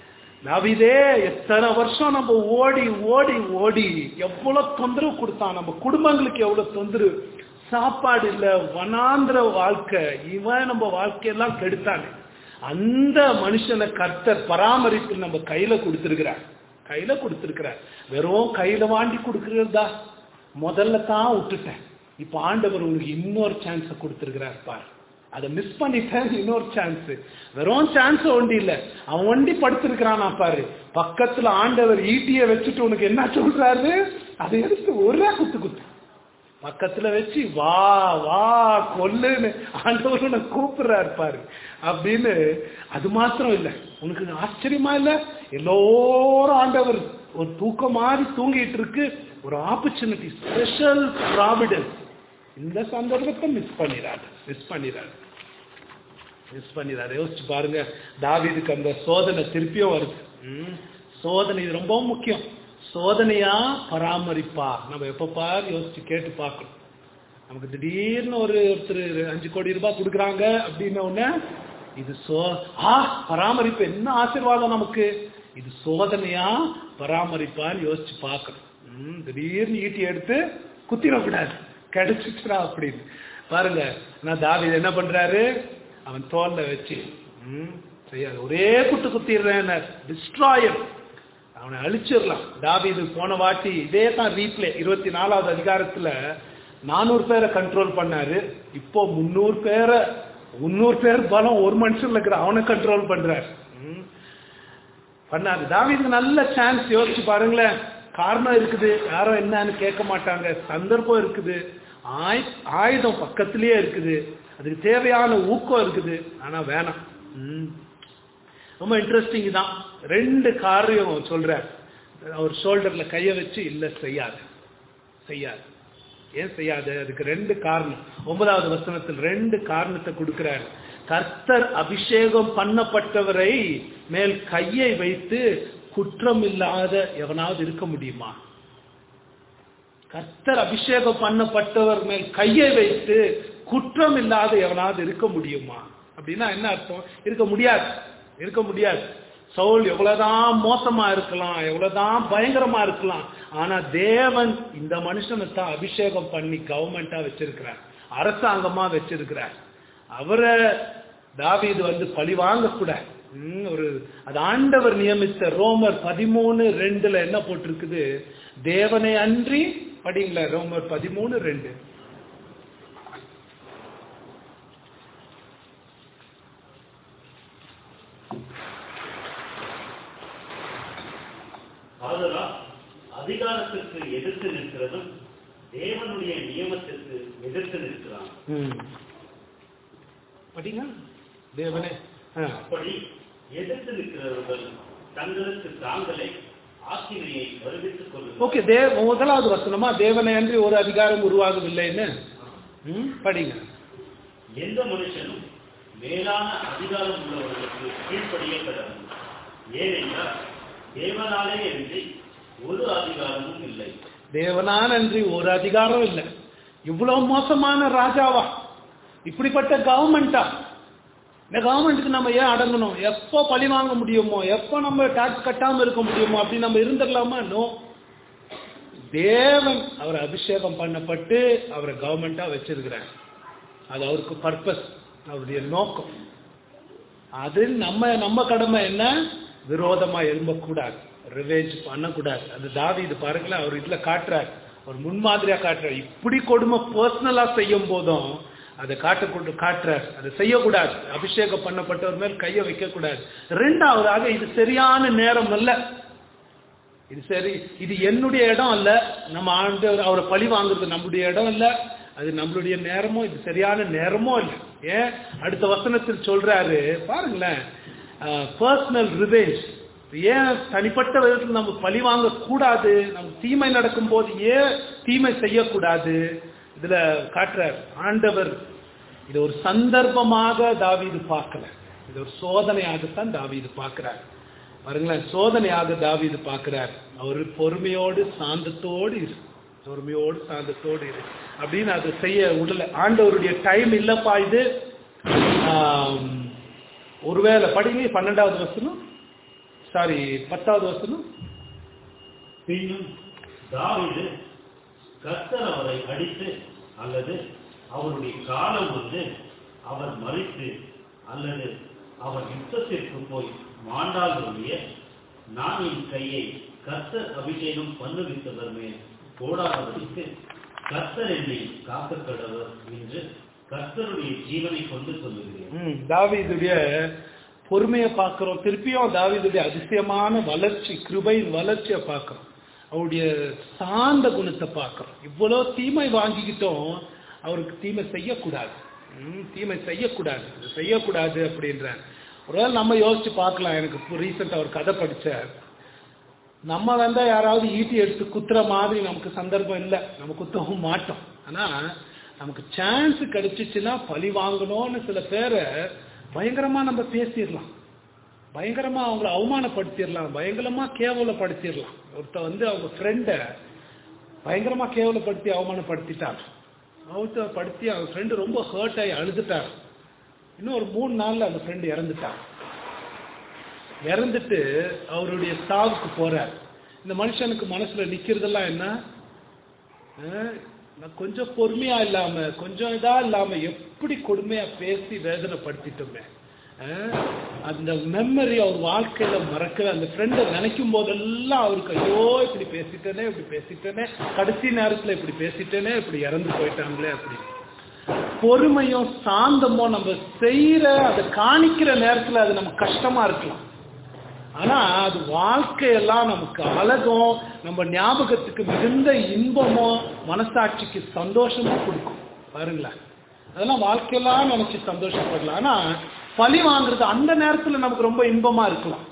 நவிதே எத்தனை வருஷம் நம்ம ஓடி ஓடி ஓடி எவ்வளவு தொந்தரவு கொடுத்தான் நம்ம குடும்பங்களுக்கு எவ்வளவு தொந்தரவு சாப்பாடு இல்ல வனாந்திர வாழ்க்கை இவன் நம்ம வாழ்க்கையெல்லாம் கெடுத்தானே அந்த மனுஷனை கர்த்தர் பராமரிப்பு நம்ம கையில கொடுத்திருக்கிறார் கையில கொடுத்திருக்கிறார் வெறும் கையில வாண்டி கொடுக்கறதா முதல்ல தான் விட்டுட்டேன் இப்ப ஆண்டவர் உனக்கு இன்னொரு சான்ஸ் கொடுத்திருக்கிறார் பார் அதை மிஸ் பண்ணிட்டேன் இன்னொரு சான்ஸ் வெறும் சான்ஸ் ஒண்டி இல்ல அவன் ஒண்டி படுத்திருக்கிறானா பாரு பக்கத்துல ஆண்டவர் ஈட்டிய வச்சுட்டு உனக்கு என்ன சொல்றாரு அதை எடுத்து ஒரே குத்து குத்து பக்கத்துல வச்சு வா வா கொல்லுன்னு ஆண்டவர் உன்னை கூப்பிடுறாரு பாரு அப்படின்னு அது மாத்திரம் இல்ல உனக்கு ஆச்சரியமா இல்ல எல்லோரும் ஆண்டவர் ஒரு தூக்கம் மாதிரி தூங்கிட்டு இருக்கு ஒரு ஆப்பர்ச்சுனிட்டி ஸ்பெஷல் ப்ராவிடன்ஸ் இந்த சந்தர்ப்பத்தை மிஸ் பண்ணிடாது மிஸ் பண்ணிடாது மிஸ் பண்ணிடாது யோசிச்சு பாருங்க தாவீதுக்கு அந்த சோதனை திருப்பியும் வருது ம். சோதனை இது ரொம்ப முக்கியம் சோதனையா பராமரிப்பா நம்ம எப்ப பாரு யோசிச்சு கேட்டு பார்க்கணும் நமக்கு திடீர்னு ஒரு ஒருத்தர் அஞ்சு கோடி ரூபாய் கொடுக்குறாங்க அப்படின்ன உடனே இது சோ ஆ பராமரிப்பு என்ன ஆசீர்வாதம் நமக்கு இது சோதனையா பராமரிப்பான்னு யோசிச்சு பார்க்கணும் ம், திடீர்னு ஈட்டி எடுத்து குத்திடக்கூடாது கிடைச்சிச்சுடா அப்படின்னு பாருங்க நான் தாவீது என்ன பண்றாரு அவன் தோல்ல வச்சு ம், செய்யாது ஒரே குத்து குத்திடுறேன் டிஸ்ட்ராயர் அவனை அழிச்சிடலாம் தாவீது போன வாட்டி இதே தான் ரீப்ளே இருபத்தி நாலாவது அதிகாரத்துல நானூறு பேரை கண்ட்ரோல் பண்ணாரு இப்போ முன்னூறு பேரை முன்னூறு பேர் பலம் ஒரு மனுஷன்ல இருக்கிற அவனை கண்ட்ரோல் பண்றாரு ம். பண்ணாரு தாவீதுக்கு நல்ல சான்ஸ் யோசிச்சு பாருங்களேன் காரணம் இருக்குது யாரும் என்னன்னு கேட்க மாட்டாங்க சந்தர்ப்பம் இருக்குது ஆய் ஆயுதம் பக்கத்திலேயே இருக்குது அதுக்கு தேவையான ஊக்கம் இருக்குது ஆனா வேணாம் ம். ரொம்ப இன்ட்ரெஸ்டிங் தான் ரெண்டு காரியம் சொல்றார் அவர் ஷோல்டர்ல கைய வச்சு இல்ல செய்யாது செய்யாது ஏன் செய்யாது அதுக்கு ரெண்டு காரணம் ஒன்பதாவது வசனத்தில் ரெண்டு காரணத்தை கொடுக்கிறார் கர்த்தர் அபிஷேகம் பண்ணப்பட்டவரை மேல் கையை வைத்து குற்றம் இல்லாத எவனாவது இருக்க முடியுமா கர்த்தர் அபிஷேகம் பண்ணப்பட்டவர் மேல் கையை வைத்து குற்றம் இல்லாத எவனாவது இருக்க முடியுமா அப்படின்னா என்ன அர்த்தம் இருக்க முடியாது இருக்க முடியாது சவுல் எவ்வளவுதான் மோசமா இருக்கலாம் எவ்வளவுதான் பயங்கரமா இருக்கலாம் ஆனா தேவன் இந்த மனுஷனை தான் அபிஷேகம் பண்ணி கவர்மெண்டா வச்சிருக்கிறார் அரசாங்கமா வச்சிருக்கிறார் அவரை தாவீது வந்து பழி வாங்கக்கூடாது ம், ஒரு அது ஆண்டவர் நியமித்த ரோமர் பதிமூணு ரெண்டுல என்ன போட்டிருக்குது தேவனை அன்றி படிங்களா ரோமர் பதிமூணு ரெண்டு ஆதலால் அதிகாரத்திற்கு எதிர்த்து நிற்கிறதும் தேவனுடைய நியமத்திற்கு எதிர்த்து நிற்கிறான் ம். படிங்க தேவனே ஆ. அப்படி எதிர்த்து நிற்கிறவர்கள் தங்களுக்கு தாங்களே ஆக்கினையை வருவித்துக் கொள்ளுங்கள் ஓகே தேவ முதலாவது வசனமா தேவனை அன்றி ஒரு அதிகாரம் உருவாகவில்லைன்னு ம், படிங்க எந்த மனுஷனும் மேலான அதிகாரம் உள்ளவர்களுக்கு கீழ்ப்படியப்படாது ஏனென்றால் தேவனாலே அன்றி ஒரு அதிகாரமும் இல்லை தேவனான் அன்றி ஒரு அதிகாரம் இல்லை இவ்வளவு மோசமான ராஜாவா இப்படிப்பட்ட கவர்மெண்டா இந்த கவர்மெண்ட்டுக்கு நம்ம ஏன் அடங்கணும் எப்போ பழி வாங்க முடியுமோ எப்போ நம்ம டாக்ஸ் கட்டாம இருக்க முடியுமோ அப்படி நம்ம இருந்துடலாமா நோ தேவன் அவர் அபிஷேகம் பண்ணப்பட்டு அவரை கவர்மெண்டா வச்சிருக்கிறார் அது அவருக்கு பர்பஸ் அவருடைய நோக்கம் அது நம்ம நம்ம கடமை என்ன விரோதமா எழும்பக்கூடாது ரிவேஞ்ச் பண்ணக்கூடாது அது தாவி இது பாருங்களேன் அவர் இதுல காட்டுறார் ஒரு முன்மாதிரியா காட்டுறார் இப்படி கொடுமை பர்சனலா செய்யும் போதும் அதை காட்ட காட்டுறார் அதை செய்யக்கூடாது அபிஷேகம் பண்ணப்பட்டவர் மேல் கையை வைக்க கூடாது ரெண்டாவதாக இது சரியான நேரம் அல்ல இது சரி இது என்னுடைய இடம் அல்ல நம்ம ஆண்டவர் அவரை பழி வாங்குறது நம்முடைய இடம் இல்ல அது நம்மளுடைய நேரமோ இது சரியான நேரமோ இல்லை ஏன் அடுத்த வசனத்தில் சொல்றாரு பாருங்களேன் பர்சனல் ரிவேஞ்ச் ஏன் தனிப்பட்ட விதத்தில் நம்ம பழி வாங்க கூடாது நமக்கு தீமை நடக்கும் போது ஏன் தீமை செய்யக்கூடாது இதுல காட்டுறார் ஆண்டவர் இது ஒரு சந்தர்ப்பமாக தாவீது பார்க்கல இது ஒரு சோதனையாகத்தான் தாவீது பார்க்கிறார் பாருங்களேன் சோதனையாக தாவீது பார்க்கிறார் அவர் பொறுமையோடு சாந்தத்தோடு இரு பொறுமையோடு சாந்தத்தோடு இரு அப்படின்னு அதை செய்ய உடல ஆண்டவருடைய டைம் இல்லப்பா இது ஆம், ஒருவேளை படிங்க பன்னெண்டாவது வசனம் சாரி பத்தாவது வசனம் பின்னும் தாவீது கர்த்தர் அவரை அடித்து அல்லது அவருடைய காலம் வந்து அவர் மறித்து அல்லது அவர் யுத்தத்திற்கு போய் மாண்டால் ஒழிய நான் என் கையை கர்த்தர் அபிஷேகம் பண்ணுவித்தவர் மேல் போடாதபடிக்கு கர்த்தர் என்னை காக்க கடவர் என்று கர்த்தருடைய ஜீவனை கொண்டு சொல்லுகிறேன் ம், தாவீதுடைய பொறுமையை பார்க்கிறோம் திருப்பியும் தாவீதுடைய அதிசயமான வளர்ச்சி கிருபையின் வளர்ச்சியை பார்க்கிறோம் அவருடைய சாந்த குணத்தை பார்க்கிறோம் இவ்வளவு தீமை வாங்கிக்கிட்டோம் அவருக்கு தீமை செய்யக்கூடாது ம், தீமை செய்யக்கூடாது இது செய்யக்கூடாது அப்படின்ற ஒருவேளை நம்ம யோசிச்சு பார்க்கலாம் எனக்கு ரீசெண்டா ஒரு கதை படிச்சேன் நம்ம வந்தா யாராவது ஈட்டி எடுத்து குத்துற மாதிரி நமக்கு சந்தர்ப்பம் இல்லை நம்ம குத்தவும் மாட்டோம் ஆனா நமக்கு சான்ஸ் கிடைச்சிச்சுன்னா பழி வாங்கணும்னு சில பேரை பயங்கரமா நம்ம பேசிடலாம் பயங்கரமா அவங்கள அவமானப்படுத்திடலாம் பயங்கரமா கேவலப்படுத்திடலாம் ஒருத்தர் வந்து அவங்க ஃப்ரெண்டை பயங்கரமா கேவலப்படுத்தி அவமானப்படுத்திட்டார் அவர்த்த படுத்தி அவங்க ஃப்ரெண்டு ரொம்ப ஹர்ட் ஆகி அழுதுட்டார் இன்னும் ஒரு மூணு நாள்ல அந்த ஃப்ரெண்டு இறந்துட்டார் இறந்துட்டு அவருடைய சாவுக்கு போறார் இந்த மனுஷனுக்கு மனசுல நிக்கிறதெல்லாம் என்ன அஹ், நான் கொஞ்சம் பொறுமையா இல்லாம கொஞ்சம் இதா இல்லாம எப்படி கொடுமையா பேசி வேதனைப்படுத்திட்டோமே அஹ், அந்த மெமரி அவர் வாழ்க்கையில மறக்கிற அந்த ஃப்ரெண்டை நினைக்கும் போதெல்லாம் அவருக்கு ஐயோ இப்படி பேசிட்டேனே இப்படி பேசிட்டேனே கடைசி நேரத்துல இப்படி பேசிட்டேனே இப்படி இறந்து போயிட்டாங்களே அப்படி பொறுமையும் சாந்தமும் நம்ம செய்யற அதை காணிக்கிற நேரத்துல அது நமக்கு கஷ்டமா இருக்கலாம் ஆனா அது வாழ்க்கையெல்லாம் நமக்கு அழகும் நம்ம ஞாபகத்துக்கு மிகுந்த இன்பமும் மனசாட்சிக்கு சந்தோஷமும் கொடுக்கும் பாருங்களேன் அதெல்லாம் வாழ்க்கையெல்லாம் நினைச்சு சந்தோஷப்படலாம் ஆனா பழி வாங்குறது அந்த நேரத்துல நமக்கு ரொம்ப இன்பமா இருக்கலாம்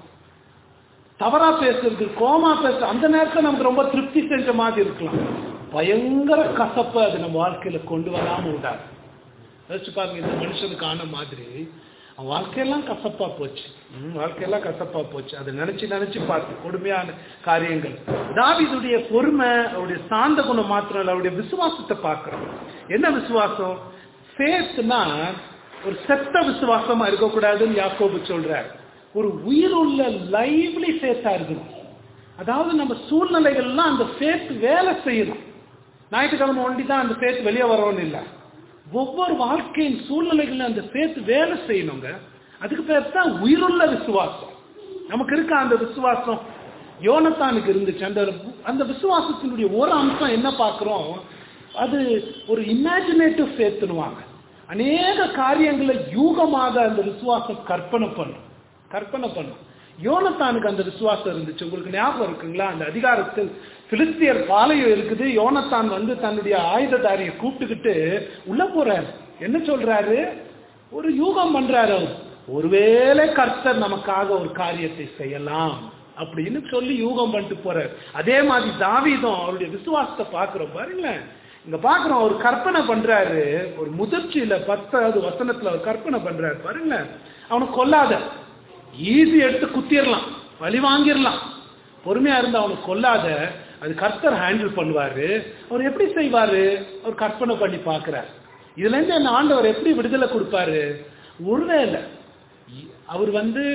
தவறா பேசுறது கோமா பேசுறது அந்த நேரத்துல நமக்கு ரொம்ப திருப்தி செஞ்ச மாதிரி இருக்கலாம் பயங்கர கசப்பை அது நம்ம வாழ்க்கையில கொண்டு வராம விடாது யோசிச்சு பாருங்க இந்த மனுஷனுக்கு ஆன மாதிரி அவன் வாழ்க்கையெல்லாம் கசப்பா போச்சு ம், வாழ்க்கையெல்லாம் கசப்பா போச்சு அதை நினைச்சு நினைச்சு பார்த்து கொடுமையான காரியங்கள் தாவீதுடைய பொறுமை அவருடைய சாந்த குணம் மாத்திரம் இல்ல அவருடைய விசுவாசத்தை பார்க்கிறோம் என்ன விசுவாசம் ஃபேத்னா ஒரு செத்த விசுவாசமா இருக்கக்கூடாதுன்னு யாக்கோபு சொல்றார் ஒரு உயிருள்ள லைவ்லி ஃபேத்தா இருக்கணும் அதாவது நம்ம சூழ்நிலைகள்லாம் அந்த ஃபேத் வேலை செய்யணும் ஞாயிற்றுக்கிழமை ஒண்டி தான் அந்த ஃபேத் வெளியே வரணும்னு இல்லை ஒவ்வொரு வாழ்க்கையின் சூழ்நிலைகள்ல அந்த ஃபேத் வேலை செய்யணுங்க அதுக்கு பேர் தான் உயிருள்ள விசுவாசம் நமக்கு இருக்க அந்த விசுவாசம் யோனத்தானுக்கு இருந்துச்சு அந்த அந்த விசுவாசத்தினுடைய ஒரு அம்சம் என்ன பார்க்கிறோம் அது ஒரு இமேஜினேட்டிவ் ஃபேத்துனுவாங்க அநேக காரியங்களை யூகமாக அந்த விசுவாசம் கற்பனை பண்ணும் கற்பனை பண்ணும் யோனத்தானுக்கு அந்த விசுவாசம் இருந்துச்சு உங்களுக்கு ஞாபகம் இருக்குங்களா அந்த அதிகாரத்தில் பிலிஸ்தியர் பாளையம் இருக்குது யோனத்தான் வந்து தன்னுடைய ஆயுததாரியை கூப்பிட்டுக்கிட்டு உள்ள போறாரு என்ன சொல்றாரு ஒரு யூகம் பண்றாரு அவர் ஒருவேளை கர்த்தர் நமக்காக ஒரு காரியத்தை செய்யலாம் அப்படின்னு சொல்லி யூகம் பண்ணிட்டு போறாரு அதே மாதிரி தாவீதும் அவருடைய விசுவாசத்தை பார்க்கிறோம் பாருங்களேன் இங்க பாக்குறோம் அவர் கற்பனை பண்றாரு ஒரு முதிர்ச்சியில பத்தாவது வசனத்துல அவர் கற்பனை பண்றாரு பாருங்களேன் அவனை கொல்லாத ஈஸி எடுத்து குத்திடலாம் வழி வாங்கிடலாம் பொறுமையா இருந்து அவனை கொல்லாத அது கர்த்தர் ஹேண்டில் பண்ணுவாரு அவர் எப்படி செய்வாரு அவர் கற்பனை பண்ணி பார்க்கிறார் இதுல இருந்து அந்த ஆண்டவர் எப்படி விடுதலை கொடுப்பாரு ஒருவேளை இ- அவர் வந்து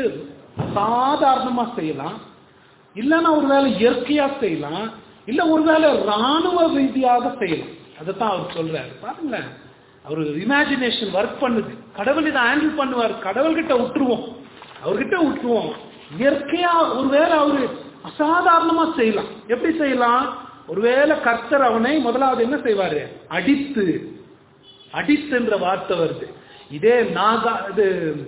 சாதாரணமா செய்யலாம் இல்லைன்னா ஒருவேளை இயற்கையா செய்யலாம் இல்ல ஒருவேளை ராணுவ ரீதியாக செய்யலாம் அதைத்தான் அவர் சொல்றாரு பாருங்களேன் அவர் இமேஜினேஷன் ஒர்க் பண்ணுது கடவுள் இதை ஹேண்டில் பண்ணுவார் கடவுள்கிட்ட விட்டுருவோம் அவர்கிட்ட விட்டுருவோம் இயற்கையா ஒருவேளை அவரு அசாதாரணமா செய்யலாம் எப்படி செய்யலாம் ஒருவேளை கர்த்தர் அவனை முதலாவது என்ன செய்வாரு அடித்து அடித்துன்ற வார்த்தை வருது இதே நாகா இது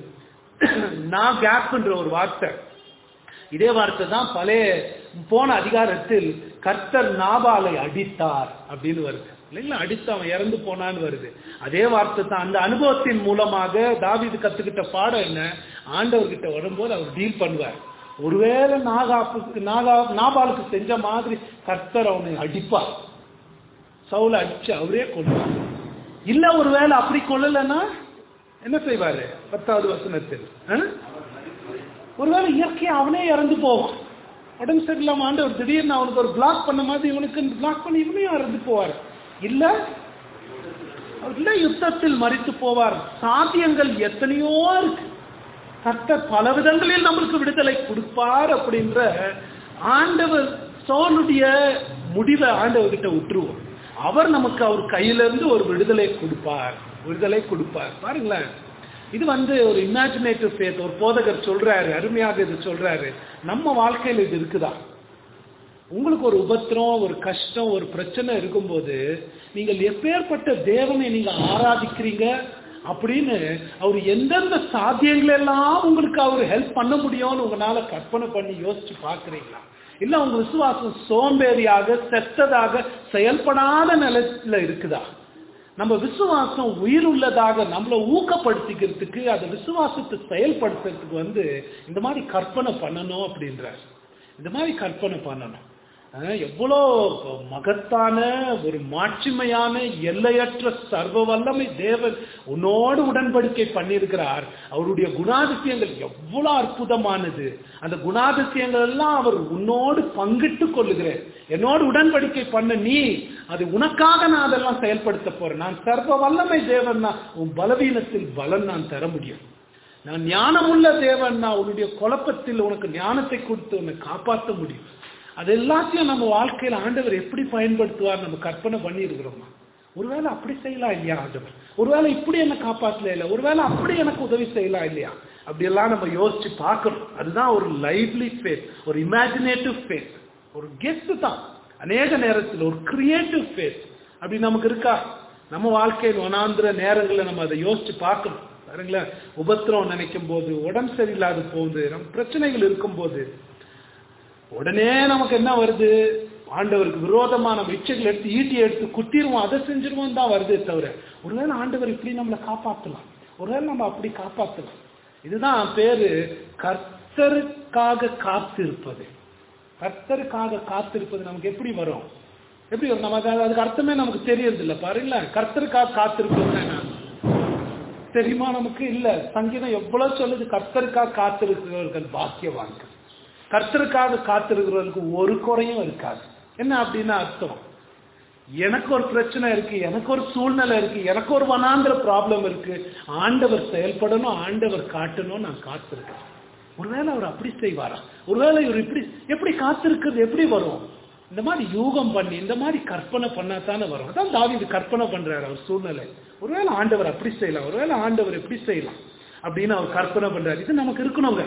நா கேப்ன்ற ஒரு வார்த்தை இதே வார்த்தை தான் பழைய போன அதிகாரத்தில் கர்த்தர் நாபாலை அடித்தார் அப்படின்னு வருது இல்லைங்களா அடித்து அவன் இறந்து போனான்னு வருது அதே வார்த்தை தான் அந்த அனுபவத்தின் மூலமாக தாவீது கத்துக்கிட்ட பாடம் என்ன ஆண்டவர்கிட்ட வரும்போது அவர் டீல் பண்ணுவார் ஒருவேளை நாகாப்புக்கு நாகா நாபாலுக்கு செஞ்ச மாதிரி கர்த்தர் அவனை அடிப்பார் சவுல அடிச்சு அவரே கொள்வார் இல்ல ஒருவேளை அப்படி கொள்ளலைன்னா என்ன செய்வாரு பத்தாவது வசனத்தில் ஆ? ஒருவேளை இயற்கையா அவனே இறந்து போவான் உடம்பு சரியில்லாம ஆண்டவர் திடீர்னு அவனுக்கு ஒரு பிளாக் பண்ண மாதிரி இவனுக்கு பிளாக் பண்ணி இவனையும் இறந்து போவார் இல்ல அவர் இல்ல யுத்தத்தில் மறித்து போவார் சாத்தியங்கள் எத்தனையோ இருக்கு கர்த்தர் பல விதங்களில் நம்மளுக்கு விடுதலை கொடுப்பார் அப்படின்ற ஆண்டவர் சோனுடைய முடிவை ஆண்டவர் கிட்ட விட்டுருவோம் அவர் நமக்கு அவர் கையிலிருந்து ஒரு விடுதலை கொடுப்பார் விடுதலை கொடுப்பார் பாருங்களேன் இது வந்து ஒரு இமேஜினேட்டிவ் ஃபேத் ஒரு போதகர் சொல்றாரு அருமையாக இது சொல்றாரு நம்ம வாழ்க்கையில் இது இருக்குதா உங்களுக்கு ஒரு உபத்திரம் ஒரு கஷ்டம் ஒரு பிரச்சனை இருக்கும்போது நீங்கள் எப்பேற்பட்ட தேவனை நீங்க ஆராதிக்கிறீங்க அப்படின்னு அவர் எந்தெந்த சாத்தியங்கள் எல்லாம் உங்களுக்கு அவர் ஹெல்ப் பண்ண முடியும்னு உங்களால கற்பனை பண்ணி யோசிச்சு பார்க்கறீங்களா இல்ல உங்க விசுவாசம் சோம்பேறியாக செத்ததாக செயல்படாத நிலையில இருக்குதா நம்ம விசுவாசம் உயிர் உள்ளதாக நம்மளை ஊக்கப்படுத்திக்கிறதுக்கு அந்த விசுவாசத்தை செயல்படுத்துறதுக்கு வந்து இந்த மாதிரி கற்பனை பண்ணணும் அப்படின்றார் இந்த மாதிரி கற்பனை பண்ணணும் அஹ் எவ்வளோ மகத்தான ஒரு மாட்சிமையான எல்லையற்ற சர்வ வல்லமை தேவன் உன்னோடு உடன்படிக்கை பண்ணியிருக்கிறார் அவருடைய குணாதிசயங்கள் எவ்வளவு அற்புதமானது அந்த குணாதிசயங்கள் எல்லாம் அவர் உன்னோடு பங்கிட்டு கொள்ளுகிறேன் என்னோடு உடன்படிக்கை பண்ண நீ அது உனக்காக நான் அதெல்லாம் செயல்படுத்த போறேன் நான் சர்வ வல்லமை தேவன் தான் உன் பலவீனத்தில் பலன் நான் தர முடியும் நான் ஞானமுள்ள தேவன் நான் உன்னுடைய குழப்பத்தில் உனக்கு ஞானத்தை கொடுத்து உன்னை காப்பாற்ற முடியும் அது எல்லாத்தையும் நம்ம வாழ்க்கையில ஆண்டவர் எப்படி பயன்படுத்துவார் நம்ம கற்பனை பண்ணி இருக்கிறோமா ஒருவேளை அப்படி செய்யலாம் இல்லையா ஆண்டவர் ஒருவேளை இப்படி என்ன காப்பாற்றல இல்ல ஒருவேளை அப்படி எனக்கு உதவி செய்யலாம் இல்லையா அப்படியெல்லாம் நம்ம யோசிச்சு பார்க்கணும் அதுதான் ஒரு லைவ்லி ஃபேஸ் ஒரு இமேஜினேட்டிவ் ஃபேஸ் ஒரு கெஸ்ட் தான் அநேக நேரத்தில் ஒரு கிரியேட்டிவ் ஃபேஸ் அப்படி நமக்கு இருக்கா நம்ம வாழ்க்கையில் வனாந்திர நேரங்களில் நம்ம அதை யோசிச்சு பார்க்கணும் பாருங்களேன் உபத்திரம் நினைக்கும் போது உடம்பு சரியில்லாத போகுது நம்ம பிரச்சனைகள் இருக்கும்போது உடனே நமக்கு என்ன வருது ஆண்டவருக்கு விரோதமா நம்ம இச்சைகள் எடுத்து ஈட்டி எடுத்து குத்திடுவோம் அதை செஞ்சிருவோம் தான் வருதே தவிர ஒருவேளை ஆண்டவர் இப்படி நம்மளை காப்பாற்றலாம் ஒருவேளை நம்ம அப்படி காப்பாற்றலாம் இதுதான் பேரு கர்த்தருக்காக காத்திருப்பது கர்த்தருக்காக காத்திருப்பது நமக்கு எப்படி வரும் எப்படி வரும் நமக்கு அது- அதுக்கு அர்த்தமே நமக்கு தெரியறது இல்ல பாருங்களேன் கர்த்தருக்காக காத்திருப்பதுன்னா என்ன தெரியுமா நமக்கு இல்ல சங்கீதம் எவ்வளவு சொல்லுது கர்த்தருக்காக காத்திருக்கிறவர்கள் பாக்கியவான்கள் கர்த்தருக்காக காத்திருக்கிறவர்களுக்கு ஒரு குறையும் இருக்காது என்ன அப்படின்னா அர்த்தம் எனக்கு ஒரு பிரச்சனை இருக்கு எனக்கு ஒரு சூழ்நிலை இருக்கு எனக்கு ஒரு வனாந்திர ப்ராப்ளம் இருக்கு ஆண்டவர் செயல்படணும் ஆண்டவர் காட்டணும் நான் காத்திருக்கேன் ஒருவேளை அவர் அப்படி செய்வாரா ஒருவேளை இவர் இப்படி எப்படி காத்திருக்கிறது எப்படி வரும் இந்த மாதிரி யூகம் பண்ணி இந்த மாதிரி கற்பனை பண்ணா தானே வரும் அதான் தாவீது கற்பனை பண்றாரு அவர் சூழ்நிலை ஒருவேளை ஆண்டவர் அப்படி செய்யலாம் ஒருவேளை ஆண்டவர் எப்படி செய்யலாம் அப்படின்னு அவர் கற்பனை பண்றாரு இது நமக்கு இருக்கணுங்க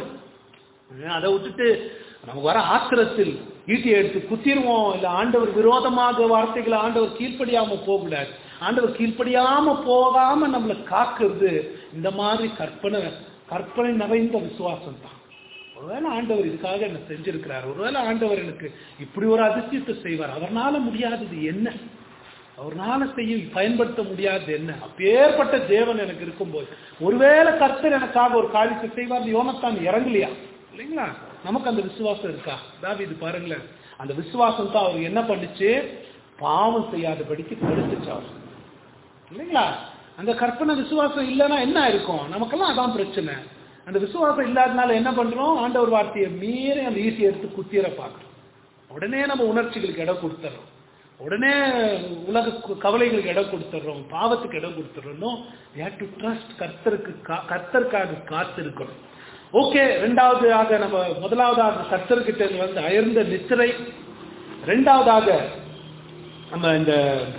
அதை விட்டுட்டு நமக்கு வர ஆத்திரத்தில் ஈட்டியை எடுத்து குத்திடுவோம் இல்ல ஆண்டவர் விரோதமாக வார்த்தைகளை ஆண்டவர் கீழ்ப்படியாம போகக்கூடாது ஆண்டவர் கீழ்ப்படியாம போகாம நம்மளை காக்குறது இந்த மாதிரி கற்பனை கற்பனை நிறைந்த விசுவாசம் தான் ஒருவேளை ஆண்டவர் இதுக்காக என்ன செஞ்சிருக்கிறார் ஒருவேளை ஆண்டவர் எனக்கு இப்படி ஒரு அதிசயத்தை செய்வார் அவர்னால முடியாதது என்ன அவர்னால செய்ய பயன்படுத்த முடியாதது என்ன அப்பேற்பட்ட தேவன் எனக்கு இருக்கும்போது ஒருவேளை கர்த்தர் எனக்காக ஒரு காரியத்தை செய்வார் யோனத்தான் இறங்கலையா இல்லைங்களா நமக்கு அந்த விசுவாசம் இருக்கா தாவீது பாருங்களேன் அந்த விசுவாசம் தான் அவர் என்ன பண்ணுச்சு பாவம் செய்யாதபடிக்கு தடுத்துச்சு அவர் இல்லைங்களா அந்த கற்பனை விசுவாசம் இல்லைன்னா என்ன இருக்கும் நமக்கெல்லாம் அதான் பிரச்சனை அந்த விசுவாசம் இல்லாதனால என்ன பண்றோம் ஆண்டவர் வார்த்தையை மீறி அந்த ஈஸி எடுத்து குத்திர பார்க்கறோம் உடனே நம்ம உணர்ச்சிகளுக்கு இடம் கொடுத்துறோம் உடனே உலக கு- கவலைகளுக்கு இடம் கொடுத்துறோம் பாவத்துக்கு இடம் கொடுத்துறோம் டு ட்ரஸ்ட் கர்த்தருக்கு கா- கர்த்தருக்காக காத்திருக்கணும் ஓகே ரெண்டாவது ஆக நம்ம முதலாவதாக கர்த்தர்கிட்ட இருந்து வந்து அயர்ந்த நித்திரை ரெண்டாவதாக நம்ம இந்த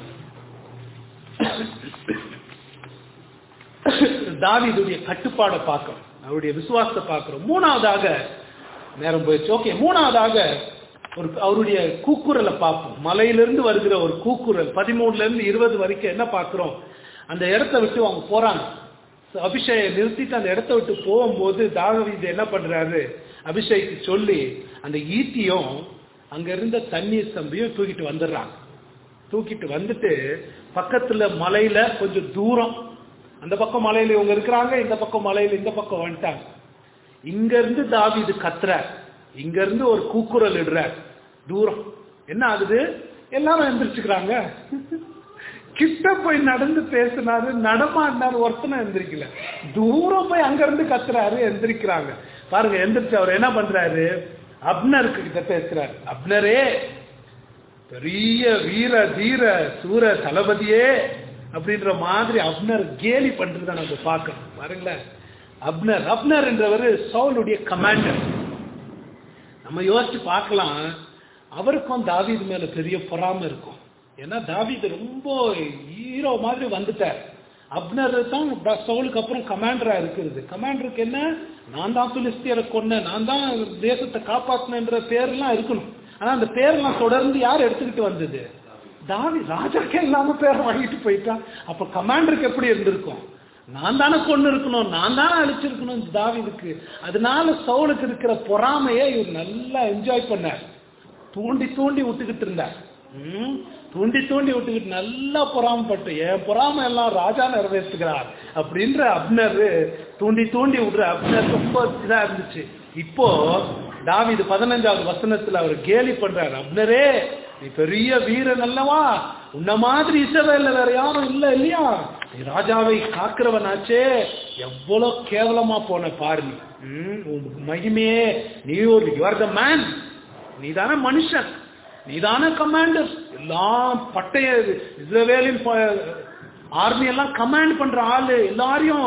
தாவீதுடைய கட்டுப்பாடை பார்க்கிறோம் அவருடைய விசுவாசத்தை பார்க்கிறோம் மூணாவதாக நேரம் போயிடுச்சு ஓகே மூணாவதாக ஒரு அவருடைய கூக்குரலை பார்ப்போம் மலையிலிருந்து வருகிற ஒரு கூக்குரல் பதிமூணுல இருந்து இருபது வரைக்கும் என்ன பார்க்கிறோம் அந்த இடத்த விட்டு அவங்க போறாங்க அபிஷேக நிறுத்திட்டு அந்த இடத்த விட்டு போகும்போது தாவீது என்ன பண்றாரு அபிஷேக்கு சொல்லி அந்த ஈட்டியும் அங்க இருந்த தண்ணீர் சம்பியும் தூக்கிட்டு வந்துடுறாங்க தூக்கிட்டு வந்துட்டு பக்கத்துல மலையில கொஞ்சம் தூரம் அந்த பக்கம் மலையில இவங்க இருக்கிறாங்க இந்த பக்கம் மலையில இந்த பக்கம் வந்துட்டாங்க இங்க இருந்து தாவீது கத்துறார் இங்க இருந்து ஒரு கூக்குரல் இடுறார் தூரம் என்ன ஆகுது எல்லாரும் எந்திரிச்சுக்கிறாங்க கிட்ட போய் நடந்து பேசினாரு நடமாடினாரு ஒருத்தனை எந்திரிக்கல தூரம் போய் அங்க இருந்து கத்துறாரு எந்திரிக்கிறாங்க பாருங்க எந்திரிச்சு அவர் என்ன பண்றாரு அப்னருக்கு கிட்ட பேசுறாரு அப்னரே பெரிய வீர தீர சூர தளபதியே அப்படின்ற மாதிரி அப்னர் கேலி பண்றத நம்ம பார்க்கணும் பாருங்களேன் அப்னர் அப்னர் என்றவர் சவுலுடைய கமாண்டர் நம்ம யோசிச்சு பார்க்கலாம் அவருக்கும் தாவீது மேல பெரிய பொறாமை இருக்கும் ஏன்னா தாவீது ரொம்ப ஹீரோ மாதிரி வந்துட்டார் அப்னர் தான் த- சவுலுக்கு அப்புறம் கமாண்டரா இருக்கிறது கமாண்டருக்கு என்ன நான் தான் பிலிஸ்தியரை கொன்னேன் நான் தான் தேசத்தை காப்பாத்தினன்ற பேர்லாம் இருக்கணும் ஆனா அந்த பேர்லாம் தொடர்ந்து யார் எடுத்துக்கிட்டு வந்தது தாவி ராஜாக்கே இல்லாம பேர் வாங்கிட்டு போயிட்டான் அப்ப கமாண்டருக்கு எப்படி இருந்திருக்கும் நான் தானே கொண்டு இருக்கணும் நான் தானே அழிச்சிருக்கணும் இந்த தாவீதுக்கு அதனால சவுலுக்கு இருக்கிற பொறாமையை இவர் நல்லா என்ஜாய் பண்ணார் தூண்டி தூண்டி விட்டுக்கிட்டு இருந்தார் ம், தூண்டி தூண்டி விட்டுக்கிட்டு நல்லா பொறாமப்பட்டு என் பொறாமை எல்லாம் ராஜா நிறைவேற்றுகிறார் அப்படின்ற அப்னர் தூண்டி தூண்டி விடுற அப்னர் ரொம்ப இதா இருந்துச்சு இப்போ தாவீது பதினஞ்சாவது வசனத்துல அவர் கேலி பண்றாரு அப்னரே நீ பெரிய வீரன் அல்லவா உன்ன மாதிரி இசவேல்ல வேற யாரும் இல்ல இல்லையா நீ ராஜாவை காக்கிறவனாச்சே எவ்வளவு கேவலமா போன பாரு நீ ம், உன் மகிமையே நீ ஒரு யுவர் த மேன் நீதான மனுஷன் நீதான கமாண்டர் எல்லாம் பட்டைய இஸ்ரவேலின் ஆர்மி எல்லாம் கமாண்ட் பண்ற ஆளு எல்லாரையும்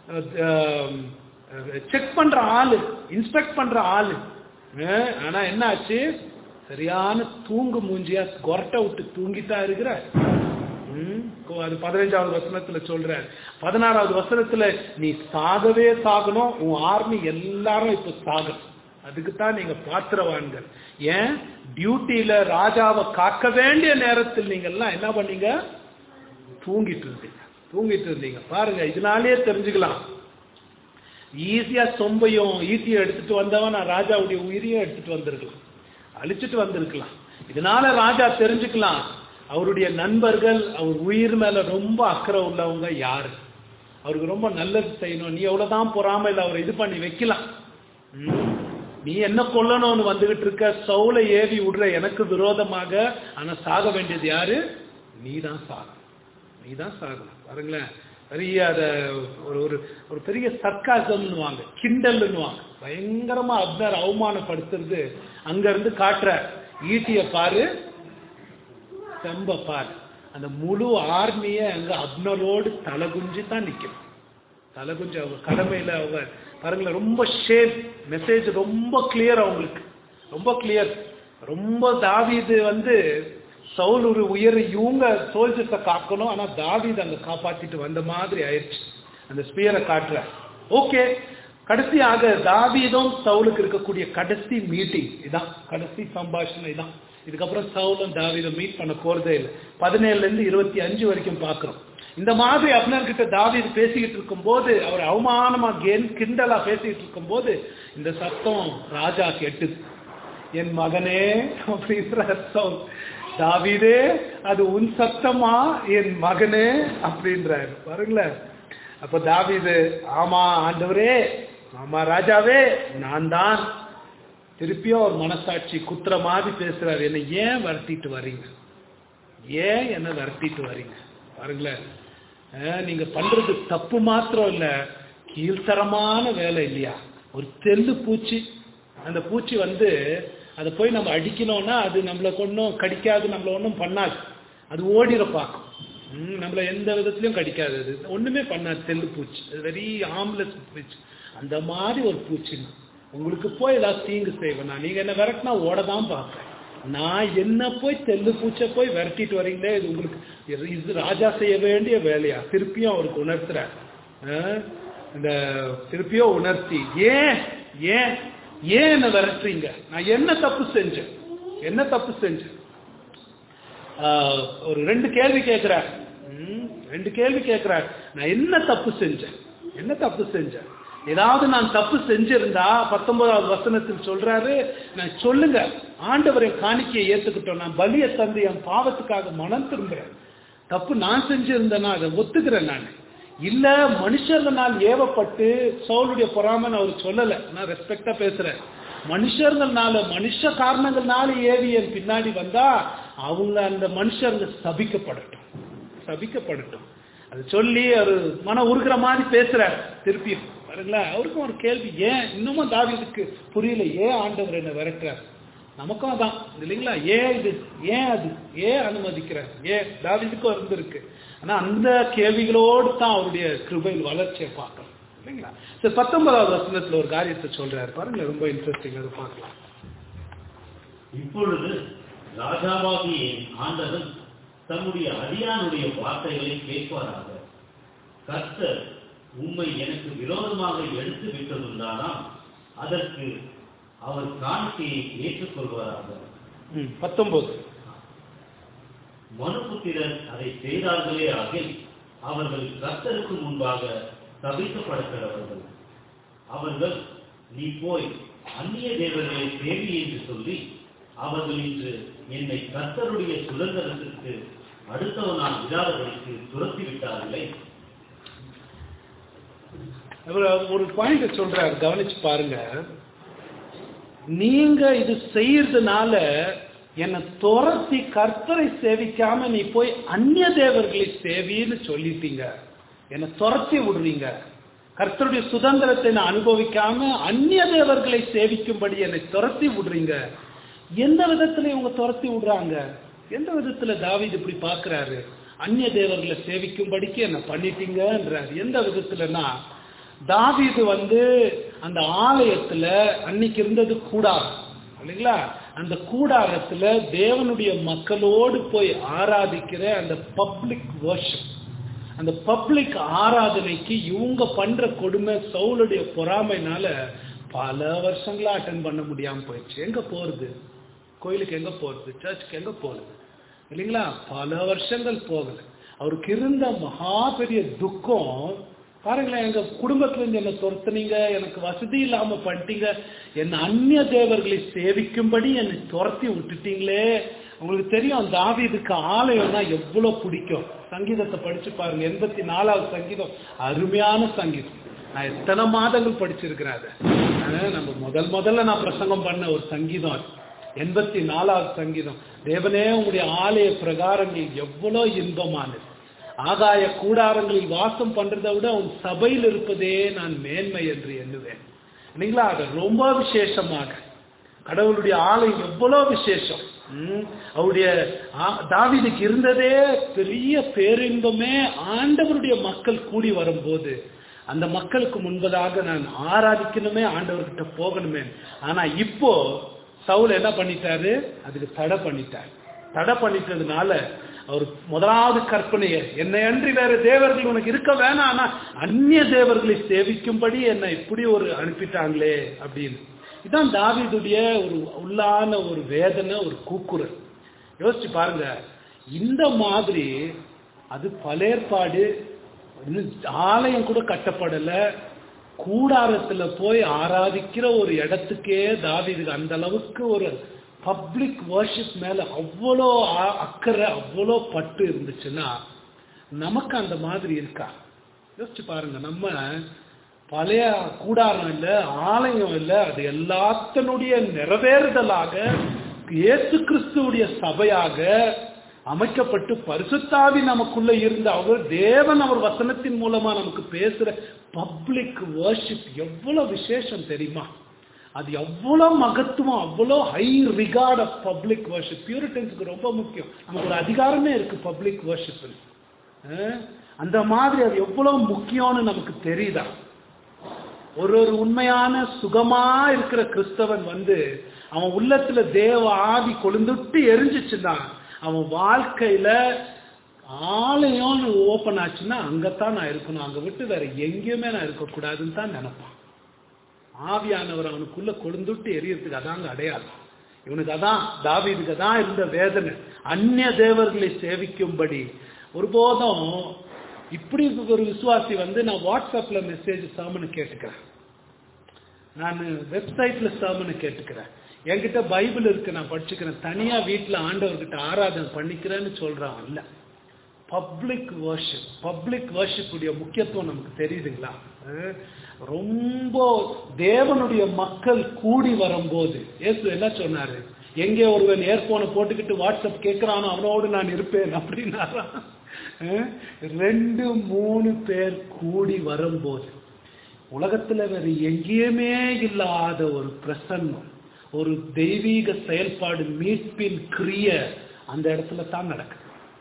செக் பண்ற ஆளு இன்ஸ்பெக்ட் பண்ற ஆளு அஹ், ஆனா என்ன ஆச்சு சரியான தூங்கு மூஞ்சியா கொரட்டை விட்டு தூங்கிட்டா இருக்கிற ம், அது பதினஞ்சாவது வசனத்துல சொல்ற பதினாறாவது வசனத்துல நீ சாகவே சாகணும் உன் ஆர்மி எல்லாரும் இப்ப சாகணும் அதுக்கு தான் நீங்க பாத்திரவான்கள் ஏன் டியூட்டியில ராஜாவை காக்க வேண்டிய நேரத்தில் நீங்க எல்லாம் என்ன பண்ணீங்க தூங்கிட்டு இருந்தீங்க தூங்கிட்டு இருந்தீங்க பாருங்க இதனாலேயே தெரிஞ்சுக்கலாம் ஈஸியா சொம்பையும் ஈட்டியும் எடுத்துட்டு வந்தவன் நான் ராஜாவுடைய உயிரையும் எடுத்துட்டு வந்திருக்கலாம் அழிச்சிட்டு வந்திருக்கலாம் இதனால ராஜா தெரிஞ்சுக்கலாம் அவருடைய நண்பர்கள் அவர் உயிர் மேல ரொம்ப அக்கறை உள்ளவங்க யாரு அவருக்கு ரொம்ப நல்லது செய்யணும் நீ எவ்வளவுதான் பொறாமையில் அவர் இது பண்ணி வைக்கலாம் ம். நீ என்ன கொல்லணும்னு வந்துகிட்டு இருக்க சவுளை ஏவி விடுற எனக்கு விரோதமாக ஆனா சாக வேண்டியது யாரு நீ தான் சாகணும் நீ தான் சாகணும் பாருங்களேன் பெரிய அத ஒரு ஒரு ஒரு பெரிய சர்க்காசம்னுவாங்க கிண்டல்னுவாங்க பயங்கரமா அப்னர் அவமானப்படுத்துறது அங்க இருந்து காட்டுற ஈட்டிய பாரு செம்ப பாரு அந்த முழு ஆர்மிய அங்க அப்னரோடு தலகுஞ்சு தான் நிக்கும் தலகுஞ்சு அவங்க கடமையில அவங்க பாருங்களேன் ரொம்ப ஷேப் மெசேஜ் ரொம்ப கிளியர் அவங்களுக்கு ரொம்ப கிளியர் ரொம்ப தாவீது வந்து சவுல் ஒரு உயர் இவங்க சோல்ஜர்ஸை காக்கணும் ஆனா தாவீது அங்க காப்பாத்திட்டு வந்த மாதிரி ஆயிடுச்சு அந்த ஸ்பியரை காட்டுற ஓகே கடைசியாக தாவீதும் சவுலுக்கு இருக்கக்கூடிய கடைசி மீட்டிங் இதான் கடைசி சம்பாஷணை இதான் இதுக்கப்புறம் சவுலும் தாவீதும் மீட் பண்ண போறதே இல்லை பதினேழுல இருந்து இருபத்தி அஞ்சு வரைக்கும் பார்க்கிறோம் இந்த மாதிரி அப்னர் கிட்ட தாவீது பேசிக்கிட்டு இருக்கும்போது அவர் அவமானமா கேன் கிண்டலா பேசிக்கிட்டு இருக்கும்போது இந்த சத்தம் ராஜா கேட்டுது என் மகனே அப்படின்ற அர்த்தம் தாவீதே அது உன் சத்தமா என் மகனே அப்படின்றாரு பாருங்களேன் அப்ப தாவீது ஆமா ஆண்டவரே ஆமா ராஜாவே நான் தான் திருப்பியும் ஒரு மனசாட்சி குத்துற மாதிரி பேசுறாரு என்ன ஏன் விரட்டிட்டு வர்றீங்க ஏன் என்ன விரட்டிட்டு வர்றீங்க பாருங்களேன் அஹ், நீங்க பண்றது தப்பு மாத்திரம் இல்ல கீழ்த்தரமான வேலை இல்லையா ஒரு தெல்லு பூச்சி அந்த பூச்சி வந்து அதை போய் நம்ம அடிக்கணும்னா அது நம்மளை ஒன்றும் கடிக்காது நம்மளை ஒன்றும் பண்ணாது அது ஓடிட பார்க்கும் ம், நம்மள எந்த விதத்திலையும் கடிக்காது அது ஒண்ணுமே பண்ணாது தெல்லு பூச்சி வெரி ஆம்லெஸ் பூச்சி அந்த மாதிரி ஒரு பூச்சி உங்களுக்கு போய் ஏதாவது தீங்கு செய்வேன் நான் நீங்க என்ன விரட்டினா ஓட தான் பார்ப்பேன் நான் என்ன போய் தெல்லு பூச்சை போய் விரட்டிட்டு வரீங்களே இது உங்களுக்கு இது- இது ராஜா செய்ய வேண்டிய வேலையா திருப்பியும் அவருக்கு உணர்த்துறார் அஹ், இந்த திருப்பியும் உணர்த்தி ஏன் ஏன் ஏன் என்ன விரட்டுறீங்க நான் என்ன தப்பு செஞ்சேன் என்ன தப்பு செஞ்சேன் ஆஹ், ஒரு ரெண்டு கேள்வி கேட்கிறார் ம், ரெண்டு கேள்வி கேட்கிறார் நான் என்ன தப்பு செஞ்சேன் என்ன தப்பு செஞ்சேன் ஏதாவது நான் தப்பு செஞ்சிருந்தா பத்தொன்பதாவது வசனத்தில் சொல்றாரு நான் சொல்லுங்க ஆண்டவர் என் காணிக்கையை ஏத்துக்கிட்டோம் நான் பலியை தந்து என் பாவத்துக்காக மனம் திரும்புறேன் தப்பு நான் செஞ்சிருந்தேன்னா அதை ஒத்துக்கிறேன் நான் இல்ல மனுஷர்களால் ஏவப்பட்டு சவுளுடைய பொறாமன்னு அவர் சொல்லல நான் ரெஸ்பெக்டா பேசுறேன் மனுஷர்கள்னால மனுஷ காரணங்கள்னால ஏவி என் பின்னாடி வந்தா அவங்க அந்த மனுஷருங்க சபிக்கப்படட்டும் சபிக்கப்படட்டும் அது சொல்லி அவர் மன உருகிற மாதிரி பேசுறார் திருப்பியும் பாருங்களேன் அவருக்கும் ஒரு கேள்வி ஏன் இன்னமும் தாவீதுக்கு புரியல ஏன் ஆண்டவர் என்ன விரட்டுறார் நமக்கும் அதான் இல்லைங்களா ஏன் இது ஏன் அது ஏன் அனுமதிக்கிறார் ஏன் தாவீதுக்கும் இருந்திருக்கு ஆனா அந்த கேள்விகளோடு தான் அவருடைய கிருபையில் வளர்ச்சியை பார்க்கணும் இல்லைங்களா சரி பத்தொன்பதாவது வசனத்துல ஒரு காரியத்தை சொல்றாரு பாருங்க ரொம்ப இன்ட்ரெஸ்டிங் அது பார்க்கலாம் இப்பொழுது ராஜாவாகிய என் ஆண்டவன் தம்முடைய அடியானுடைய வார்த்தைகளை கேட்பாராக கர்த்தர் உம்மை எனக்கு விரோதமாக எடுத்து விட்டதுண்டானால் அதற்கு அவர் காணிக்கையை ஏற்றுக்கொள்வாராக ம், பத்தொன்பது மனுபுத்திரர் அதை செய்தார்களே ஆகில் அவர்கள் கர்த்தருக்கு முன்பாக தவிர்க்கப்படக்கிறவர்கள் அவர்கள் நீ போய் அந்நிய தேவர்களை தேவி என்று சொல்லி அவர்கள் இன்று என்னை கர்த்தருடைய சுதந்திரத்திற்கு அடுத்தவனான் விடாதவர்களுக்கு துரத்தி விட்டார்களே அவர் ஒரு பாயிண்ட் சொல்றாரு கவனிச்சு பாருங்க நீங்க இது செய்யறதுனால என்னை துரத்தி கர்த்தரை சேவிக்காம நீ போய் அந்நிய தேவர்களை சேவின்னு சொல்லிட்டீங்க என்னை துரத்தி விடுறீங்க கர்த்தருடைய சுதந்திரத்தை நான் அனுபவிக்காம அந்நிய தேவர்களை சேவிக்கும்படி என்னை துரத்தி விடுறீங்க எந்த விதத்துல இவங்க துரத்தி விடுறாங்க எந்த விதத்துல தாவீது இப்படி பார்க்கறாரு அந்நிய தேவர்களை சேவிக்கும்படிக்கு என்ன பண்ணிட்டீங்கன்றாரு எந்த விதத்துலன்னா தாவீது வந்து அந்த ஆலயத்துல அன்னைக்கு இருந்தது கூடாரம் இல்லைங்களா அந்த கூடாரத்துல தேவனுடைய மக்களோடு போய் ஆராதிக்கிற அந்த பப்ளிக் worship அந்த பப்ளிக் ஆராதனைக்கு இவங்க பண்ற கொடுமை சவுளுடைய பொறாமைனால பல வருஷங்களா அட்டன் பண்ண முடியாம போயிடுச்சு எங்க போறது கோயிலுக்கு எங்க போறது சர்ச்சுக்கு எங்க போறது இல்லைங்களா பல வருஷங்கள் போகல அவருக்கு இருந்த மகா பெரிய துக்கம் பாருங்களேன் எங்க குடும்பத்துல இருந்து என்ன துரத்துனீங்க எனக்கு வசதி இல்லாம பண்ணிட்டீங்க என்ன அந்நிய தேவர்களை சேவிக்கும்படி என்னை துரத்தி விட்டுட்டீங்களே உங்களுக்கு தெரியும் தாவீதுக்கு ஆலயம்னா எவ்வளவு பிடிக்கும் சங்கீதத்தை படிச்சு பாருங்க எண்பத்தி நாலாவது சங்கீதம் அருமையான சங்கீதம் நான் எத்தனை மாதங்கள் படிச்சிருக்கிறேன் அதை ஆனா, நம்ம முதல் முதல்ல நான் பிரசங்கம் பண்ண ஒரு சங்கீதம் அது எண்பத்தி நாலாவது சங்கீதம் தேவனே உங்களுடைய ஆலய பிரகாரங்கள் எவ்வளவு இன்பமானது ஆகாய கூடாரங்களில் வாசம் பண்றதை விட உன் சபையில் இருப்பதே நான் மேன்மை என்று எண்ணுவேன் இல்லைங்களா அது ரொம்ப விசேஷமாக கடவுளுடைய ஆலயம் எவ்வளவு விசேஷம் ம், அவருடைய ஆ- தாவீதுக்கு இருந்ததே பெரிய பேரின்பமே ஆண்டவருடைய மக்கள் கூடி வரும்போது அந்த மக்களுக்கு முன்பதாக நான் ஆராதிக்கணுமே ஆண்டவர்கிட்ட போகணுமே ஆனா இப்போ சவுல் என்ன பண்ணிட்டாரு அதுக்கு தடை பண்ணிட்டார் தடை பண்ணிட்டதுனால அவர் முதலாவது கற்பனையை என்னை அன்றி வேற தேவர்கள் உனக்கு இருக்க வேணாம் ஆனா அந்நிய தேவர்களை சேவிக்கும்படி என்னை இப்படி ஒரு அனுப்பிட்டாங்களே அப்படின்னு இதான் தாவீதுடைய ஒரு உள்ளான ஒரு வேதனை ஒரு கூக்குரல் யோசிச்சு பாருங்க இந்த மாதிரி அது பலேற்பாடு இன்னும் ஆலயம் கூட கட்டப்படல கூடாரத்துல போய் ஆராதிக்கிற ஒரு இடத்துக்கே தாவீதுக்கு அந்த அளவுக்கு ஒரு பப்ளிக் வர்ஷிப் மேல அவ்வளோ ஆ- அக்கறை அவ்வளோ பட்டு இருந்துச்சுன்னா நமக்கு அந்த மாதிரி இருக்கா யோசிச்சு பாருங்க நம்ம பழைய கூடாரம் இல்ல ஆலயம் இல்ல அது எல்லாத்தினுடைய நிறைவேறுதலாக இயேசு கிறிஸ்துவுடைய சபையாக அமைக்கப்பட்டு பரிசுத்தாவி நமக்குள்ள இருந்த அவர் தேவன் அவர் வசனத்தின் மூலமா நமக்கு பேசுற பப்ளிக் வர்ஷிப் எவ்வளவு விசேஷம் தெரியுமா அது எவ்வளவு மகத்துவம் அவ்வளோ high regard of public worship பியூரிட்டன்ஸுக்கு ரொம்ப முக்கியம் நமக்கு ஒரு அதிகாரமே இருக்கு பப்ளிக் வர்ஷிப் அந்த மாதிரி அது எவ்வளவு முக்கியம்னு நமக்கு தெரியுதா ஒரு ஒரு உண்மையான சுகமா இருக்கிற கிறிஸ்தவன் வந்து அவன் உள்ளத்துல தேவ ஆவி கொழுந்துட்டு எரிஞ்சிச்சுன்னா அவன் வாழ்க்கையில ஆலயம்னு ஓபன் ஆச்சுன்னா அங்கத்தான் நான் இருக்கணும் அங்க விட்டு வேற எங்கேயுமே நான் இருக்கக்கூடாதுன்னு தான் நினைப்பான் ஆவியானவர் அவனுக்குள்ள கொழுந்துட்டு எரியறதுக்கு அதாங்க அடையாளம் இவனுக்கு அதான் தாவீதுக்கு தான் இருந்த வேதனை அந்நிய தேவர்களை சேவிக்கும்படி ஒருபோதும் இப்படி ஒரு விசுவாசி வந்து நான் வாட்ஸ்அப்ல மெசேஜ் சாமனு கேட்டுக்கிறேன் நான் வெப்சைட்ல சாமனு கேட்டுக்கிறேன் என்கிட்ட பைபிள் இருக்கு நான் படிச்சுக்கிறேன் தனியா வீட்டுல ஆண்டவர்கிட்ட ஆராதனை பண்ணிக்கிறேன்னு சொல்றான் இல்ல பப்ளிக் வர்ஷிப் பப்ளிக் வர்ஷிப் உடைய முக்கியத்துவம் நமக்கு தெரியுதுங்களா அஹ் ரொம்ப தேவனுடைய மக்கள் கூடி வரும்போது இயேசு என்ன சொன்னாரு எங்கே ஒருவன் ஏர்போனை போட்டுக்கிட்டு வாட்ஸ்அப் கேட்கிறானோ அவனோடு நான் இருப்பேன் அப்படின்னாரா அஹ் ரெண்டு மூணு பேர் கூடி வரும்போது உலகத்துல வேற எங்கேயுமே இல்லாத ஒரு பிரசன்னம் ஒரு தெய்வீக செயல்பாடு மீட்பின் கிரிய அந்த இடத்துல தான் நடக்குது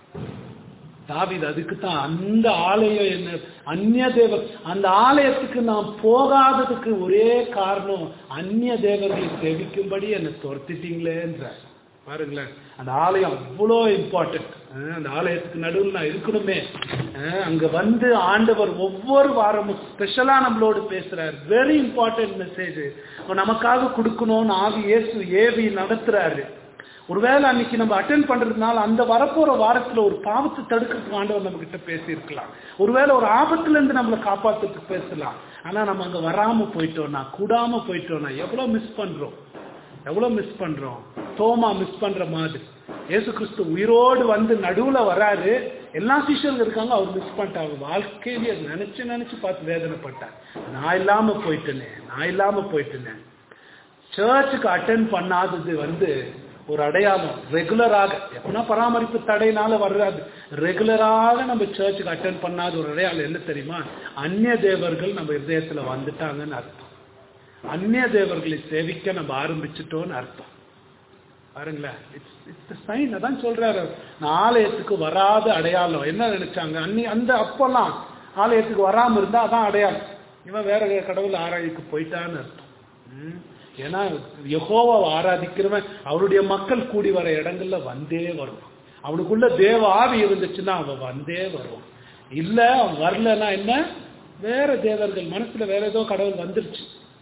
தாவீது அதுக்கு தான் அந்த ஆலயம் என்ன அந்நிய தேவர் அந்த ஆலயத்துக்கு நான் போகாததுக்கு ஒரே காரணம் அந்நிய தேவர்களை சேவிக்கும்படி என்னை துரத்திட்டீங்களேன்ற பாருங்களேன் அந்த ஆலயம் அவ்வளோ இம்பார்ட்டன்ட் அந்த ஆலயத்துக்கு நடுவில் நான் இருக்கணுமே அஹ் அங்க வந்து ஆண்டவர் ஒவ்வொரு வாரமும் ஸ்பெஷலா நம்மளோடு பேசுறாரு வெரி இம்பார்ட்டன்ட் மெசேஜ் நமக்காக கொடுக்கணும்னு ஆவி இயேசு ஏவி நடத்துறாரு ஒருவேளை அன்னைக்கு நம்ம அட்டென்ட் பண்றதுனால அந்த வரப்போற வாரத்துல ஒரு பாவத்தை தடுக்கிறதுக்கு ஆண்டவர் நம்ம கிட்ட பேசியிருக்கலாம் ஒருவேளை ஒரு ஆபத்துல இருந்து நம்மளை காப்பாத்துறதுக்கு பேசலாம் ஆனா நம்ம அங்க வராம போயிட்டோம்னா கூடாம போயிட்டோம்னா எவ்வளவு மிஸ் பண்றோம் எவ்வளவு மிஸ் பண்றோம் தோமா மிஸ் பண்ற மாதிரி இயேசு கிறிஸ்து உயிரோடு வந்து நடுவுல வராரு எல்லா சிஷியர்கள் இருக்காங்க அவர் மிஸ் பண்ணிட்டாங்க வாழ்க்கையிலேயே நினைச்சு நினைச்சு பார்த்து வேதனைப்பட்டார் நான் இல்லாம போயிட்டேனே நான் இல்லாம போயிட்டேனே சர்ச்சுக்கு அட்டென்ட் பண்ணாதது வந்து ஒரு அடையாளம் ரெகுலராக எப்பனா பராமரிப்பு தடையினால வர்றாது ரெகுலராக நம்ம சர்ச்சுக்கு அட்டென்ட் பண்ணாத ஒரு அடையாளம் என்ன தெரியுமா அந்நிய தேவர்கள் நம்ம இதயத்துல வந்துட்டாங்கன்னு அர்த்தம் அந்நிய தேவர்களை சேவிக்க நம்ம ஆரம்பிச்சிட்டோம்னு அர்த்தம் பாருங்களேன் இட்ஸ் இட்ஸ் சைன் அதான் சொல்றாரு நான் ஆலயத்துக்கு வராத அடையாளம் என்ன நினைச்சாங்க அன்னி அந்த அப்பெல்லாம் ஆலயத்துக்கு வராம இருந்தா அதான் அடையாளம் இவன் வேற கடவுள் ஆராய்க்கு போயிட்டான்னு அர்த்தம் ம். ஏன்னா யெகோவாவை ஆராதிக்கிறவன் அவருடைய மக்கள் கூடி வர இடங்கள்ல வந்தே வருவான் அவனுக்குள்ள தேவ ஆவி இருந்துச்சுன்னா அவன் வந்தே வருவான் இல்ல அவன் வரலன்னா என்ன வேற தேவர்கள் மனசுல வேற ஏதோ கடவுள் வந்துருச்சு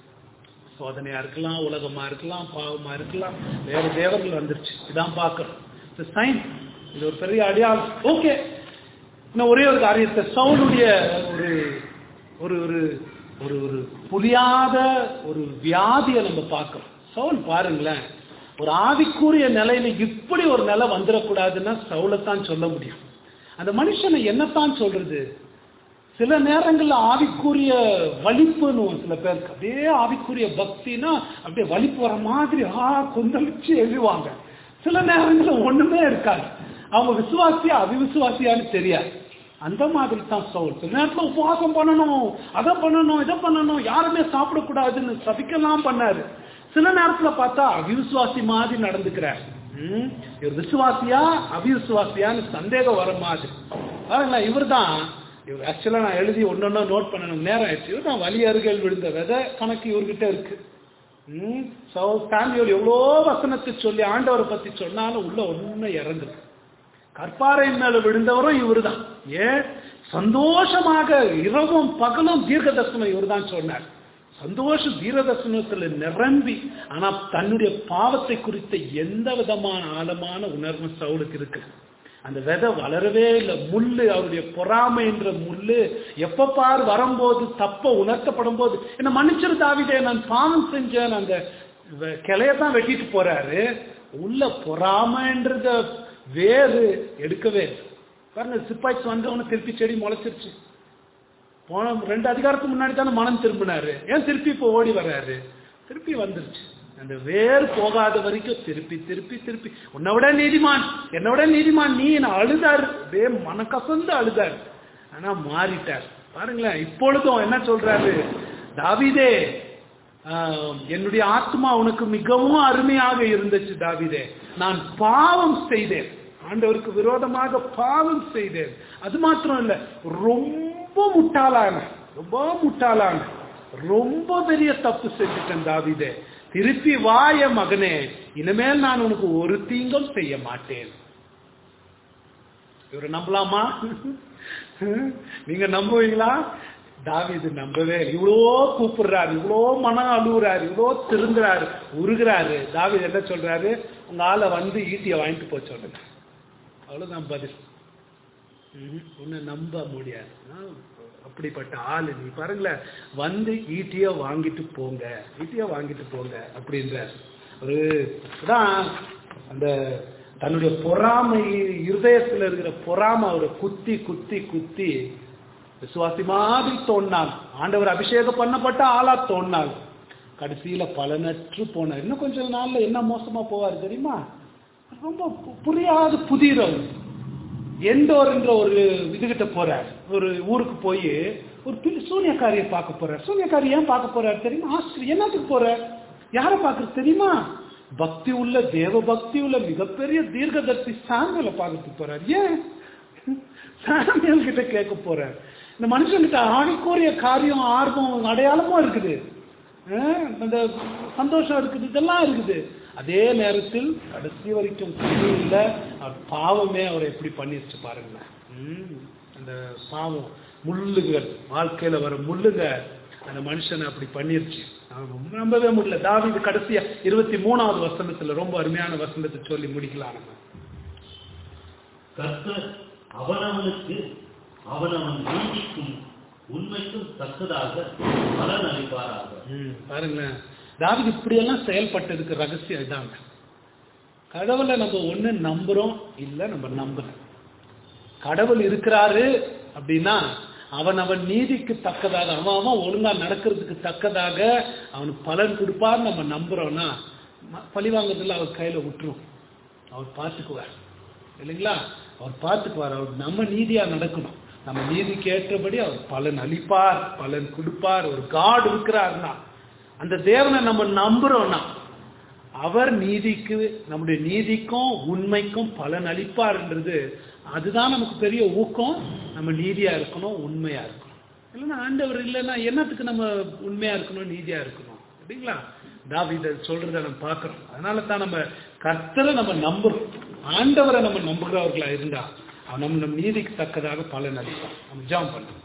சோதனையா இருக்கலாம் உலகமா இருக்கலாம் பாவமா இருக்கலாம் வேற தேவர்கள் வந்துருச்சு இதான் பார்க்கணும் சைன் இது ஒரு பெரிய அடையாளம் ஓகே இன்னும் ஒரே ஒரு காரியத்தை சவுளுடைய ஒரு ஒரு ஒரு ஒரு ஒரு புரியாத ஒரு வியாதியை நம்ம பார்க்கிறோம் சவுல் பாருங்களேன் ஒரு ஆவிக்குரிய நிலையில இப்படி ஒரு நிலை வந்துடக்கூடாதுன்னா சவுலைத்தான் சொல்ல முடியும் அந்த மனுஷனை என்னத்தான் சொல்றது சில நேரங்கள்ல ஆவிக்குரிய வலிப்புன்னு சில பேருக்கு அப்படியே ஆவிக்குரிய பக்தினா அப்படியே வலிப்பு வர மாதிரி ஆ கொந்தளிச்சு எழுவாங்க சில நேரங்கள்ல ஒண்ணுமே இருக்காது அவங்க விசுவாசியா அவிவிசுவாசியான்னு தெரியாது அந்த மாதிரி தான் சவுல் சில நேரத்துல உபவாசம் பண்ணணும் அதை பண்ணணும் இதை பண்ணணும் யாருமே சாப்பிடக்கூடாதுன்னு சபிக்கலாம் பண்ணாரு சில நேரத்துல பார்த்தா அவிவிசுவாசி மாதிரி நடந்துக்கிறார் ம், இவர் விசுவாசியா அவிவிசுவாசியான்னு சந்தேகம் வர மாதிரி பாருங்களேன் இவர் தான் இவர் ஆக்சுவலா நான் எழுதி ஒன்னொன்னா நோட் பண்ணணும் நேரம் ஆயிடுச்சு இவர் தான் வலி அருகில் விழுந்த விதை கணக்கு இவர்கிட்ட இருக்கு ம், சோ சாமியோல் எவ்வளோ வசனத்தை சொல்லி ஆண்டவரை பத்தி சொன்னாலும் உள்ள ஒண்ணு இறங்குது கற்பாறையின் மேல விழுந்தவரும் இவர்தான் ஏன் சந்தோஷமாக இரவும் பகலும் தீர்க்க தரிசனம் இவர்தான் சொன்னார் சந்தோஷம் தீரதர்சனத்துல நிரம்பி ஆனா தன்னுடைய பாவத்தை குறித்த எந்த விதமான ஆழமான உணர்வும் சவுலுக்கு இருக்கு அந்த விதை வளரவே இல்லை முள்ளு அவருடைய பொறாமை என்ற முள்ளு எப்ப பார் வரும்போது தப்ப உணர்த்தப்படும் போது என்ன மன்னிச்சிரு தாவிதே நான் பாவம் செஞ்சேன் அந்த வெ- கிளையத்தான் வெட்டிட்டு போறாரு உள்ள பொறாமைன்றத வேறு எடுக்கவே இல்லை. பாருங்க சிப்பாய்ஸ் வந்தவன திருப்பி செடி முளைச்சிருச்சு போன ரெண்டு அதிகாரத்துக்கு முன்னாடி தானே மனம் திரும்பினாரு ஏன் திருப்பி இப்போ ஓடி வர்றாரு திருப்பி வந்துருச்சு அந்த வேர் போகாத வரைக்கும் திருப்பி திருப்பி திருப்பி உன்னை விட நீதிமான் என்னை விட நீதிமான் நீ நான் அழுதாரு அப்படியே மனக்கசந்து அழுதாரு ஆனா மாறிட்டார் பாருங்களேன் இப்பொழுதும் என்ன சொல்றாரு தாவீதே ஆஹ், என்னுடைய ஆத்மா உனக்கு மிகவும் அருமையாக இருந்துச்சு தாவீதே நான் பாவம் செய்தேன் ஆண்டவருக்கு விரோதமாக பாவம் செய்தேன் அது மாத்திரம் இல்ல ரொம்ப முட்டாளான ரொம்ப முட்டாளான ரொம்ப பெரிய தப்பு செஞ்சுட்டேன் தாவீதே திருப்பி வா என் மகனே இனிமேல் நான் உனக்கு ஒரு தீங்கும் செய்ய மாட்டேன் இவரை நம்பலாமா நீங்க நம்புவீங்களா தாவீது நம்பவே இல்லை. இவ்வளோ கூப்பிடுறாரு இவ்வளோ மனம் அழுகுறாரு இவ்வளோ திருந்துறாரு உருகுறாரு தாவீது என்ன சொல்றாரு உங்க ஆளை வந்து ஈட்டியை வாங்கிட்டு போக சொல்லுங்க அவ்வளவுதான் பதில் ம்ஹும். உன்னை நம்ப முடியாது ஆ, அப்படிப்பட்ட ஆளு நீ பாருங்களேன் வந்து ஈட்டிய வாங்கிட்டு போங்க ஈட்டிய வாங்கிட்டு போங்க அப்படின்ற ஒரு தான் அந்த தன்னுடைய பொறாமை இருதயத்துல இருக்கிற பொறாமை அவரை குத்தி குத்தி குத்தி விசுவாசி மாதிரி தோணினாள் ஆண்டவர் அபிஷேகம் பண்ணப்பட்ட ஆளா தோணினாள் கடைசியில பலனற்று போனார் இன்னும் கொஞ்ச நாள்ல என்ன மோசமா போவார் தெரியுமா ரொம்ப பு- புரியாத புதிர் அவர் எண்டோர்ன்ற ஒரு இதுகிட்ட போறார் ஒரு ஊருக்கு போய் ஒரு பி- சூனியக்காரியை பார்க்க போறார் சூனியக்காரி ஏன் பார்க்க போறார் தெரியுமா ஆஸ்திரி என்னத்துக்கு போறார் யாரை பார்க்கறது தெரியுமா பக்தி உள்ள தேவ பக்தி உள்ள மிகப்பெரிய தீர்க்கதர்சி சாமியலை பார்க்கறதுக்கு போறார் ஏன் சாமியல் கிட்ட கேட்க போறார் இந்த மனுஷன்கிட்ட ஆணிக்கோரிய காரியம் ஆர்வம் அடையாளமும் இருக்குது அஹ் அந்த சந்தோஷம் இருக்குது இதெல்லாம் இருக்குது அதே நேரத்தில் கடைசி வரைக்கும் குடி இல்ல அவர் பாவமே அவரை எப்படி பண்ணிருச்சு பாருங்களேன் ம், அந்த பாவம் முள்ளுகள் வாழ்க்கையில வர முள்ளுங்க அந்த மனுஷனை அப்படி பண்ணிருச்சு அவன் நம்பவே முடியல தாவீது கடைசியா இருபத்தி மூணாவது வசனத்துல ரொம்ப அருமையான வசனத்தை சொல்லி முடிக்கலாம் நம்ம கர்த்தர் அவனவனுக்கு அவனவன் நீதிக்கும் உண்மைக்கும் தக்கதாக பலன் அளிப்பாராக ம், பாருங்களேன் தாவீது இப்படியெல்லாம் செயல்பட்டதுக்கு ரகசியம் இதாங்க கடவுளை நம்ம ஒண்ணு நம்புறோம் இல்ல நம்ம நம்புறோம் கடவுள் இருக்கிறாரு அப்படின்னா அவன் அவன் நீதிக்கு தக்கதாக அவன் அவன் ஒழுங்கா நடக்கிறதுக்கு தக்கதாக அவனுக்கு பலன் கொடுப்பார் நம்ம நம்புறோம்னா ம- பழிவாங்குறதுல அவர் கையில விட்டுரும் அவர் பார்த்துக்குவார் இல்லைங்களா அவர் பார்த்துக்குவார் அவர் நம்ம நீதியா நடக்கணும் நம்ம நீதிக்கு ஏற்றபடி அவர் பலன் அளிப்பார் பலன் கொடுப்பார் ஒரு காட் இருக்கிறார்னா அந்த தேவனை நம்ம நம்புறோம்னா அவர் நீதிக்கு நம்முடைய நீதிக்கும் உண்மைக்கும் பலன் அளிப்பார்ன்றது அதுதான் நமக்கு பெரிய ஊக்கம் நம்ம நீதியா இருக்கணும் உண்மையா இருக்கணும் இல்லைன்னா ஆண்டவர் இல்லைன்னா என்னத்துக்கு நம்ம உண்மையா இருக்கணும் நீதியா இருக்கணும் அப்படிங்களா தாவீத சொல்றத நம்ம பார்க்கிறோம் அதனால தான் நம்ம கர்த்தரை நம்ம நம்புறோம் ஆண்டவரை நம்ம நம்புகிறவர்களா இருந்தா அவன் நம்ம நம் நீதிக்கு தக்கதாக பலன் அளிப்பான் நம்ம ஜாம் பண்ணுவோம்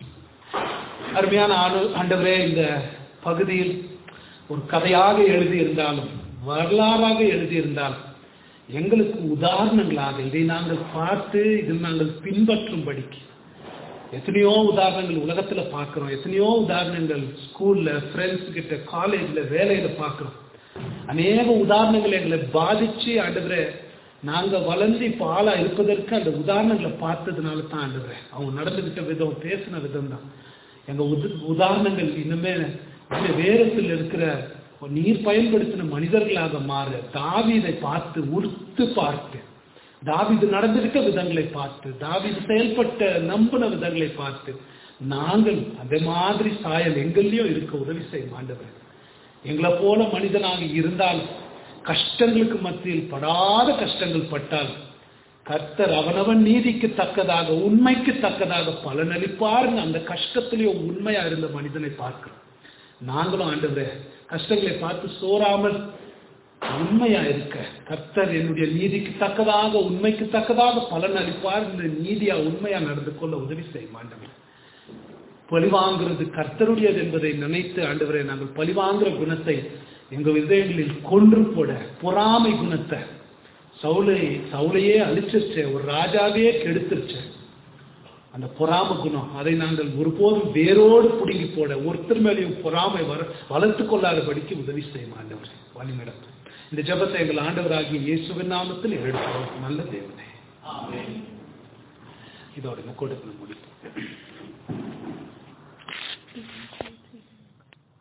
அருமையான ஆண்டு ஆண்டவரே இந்த பகுதியில் ஒரு கதையாக எழுதியிருந்தாலும் வரலாறாக எழுதியிருந்தாலும் எங்களுக்கு உதாரணங்களாக இதை நாங்கள் பார்த்து இதில் நாங்கள் பின்பற்றும்படிக்கு எத்தனையோ உதாரணங்கள் உலகத்துல பார்க்கிறோம் எத்தனையோ உதாரணங்கள் ஸ்கூல்ல ஃப்ரெண்ட்ஸ் கிட்ட காலேஜ்ல வேலையில பார்க்கிறோம் அநேக உதாரணங்கள் எங்களை பாதிச்சு ஆண்டவரே நாங்க வளர்ந்து இப்ப ஆளா இருப்பதற்கு அந்த உதாரணங்களை பார்த்ததுனால தான் ஆண்டவரே அவங்க நடந்துகிட்ட விதம் பேசின விதம் தான் எங்க உத- உதாரணங்கள் இன்னுமே இந்த வேரத்தில் இருக்கிற நீர் பயன்படுத்தின மனிதர்களாக மாற தாவீதை பார்த்து உறுத்து பார்த்து தாவீது நடந்துகிட்ட விதங்களை பார்த்து தாவீது செயல்பட்ட நம்பின விதங்களை பார்த்து நாங்கள் அதே மாதிரி சாயல் எங்கள்லயும் இருக்க உதவி செய்யும் ஆண்டவர் எங்களை போல மனிதனாக இருந்தால் கஷ்டங்களுக்கு மத்தியில் படாத கஷ்டங்கள் பட்டால் கர்த்தர் அவனவன் நீதிக்கு தக்கதாக உண்மைக்கு தக்கதாக பலனளிப்பார்னு அந்த கஷ்டத்திலேயும் உண்மையா இருந்த மனிதனை பார்க்கிறோம் நாங்களும் ஆண்டவரே கஷ்டங்களை பார்த்து சோறாமல் உண்மையா இருக்க கர்த்தர் என்னுடைய நீதிக்கு தக்கதாக உண்மைக்கு தக்கதாக பலன் அளிப்பார் இந்த நீதியா உண்மையா நடந்து கொள்ள உதவி செய்யும் ஆண்டவர் பழிவாங்கிறது கர்த்தருடையது என்பதை நினைத்து ஆண்டவரை நாங்கள் பழிவாங்குற குணத்தை எங்கள் இதயங்களில் கொன்று போட பொறாமை குணத்தை சவுலை சவுலையே அழிச்சிருச்சே ஒரு ராஜாவே கெடுத்துருச்சே அந்த பொறாம குணம் அதை நாங்கள் ஒருபோதும் வேரோடு பிடுங்கி போட ஒருத்தர் மேலேயும் பொறாமை வர வளர்த்து கொள்ளாதபடிக்கு உதவி செய்யும் ஆண்டவர் வழிநடத்தும் இந்த ஜெபத்தை எங்கள் ஆண்டவராகிய இயேசுவின் நாமத்தில் எடுக்கிறோம் நல்ல தேவனே ஆமென் இதோட கொடுக்கணும் முடியும்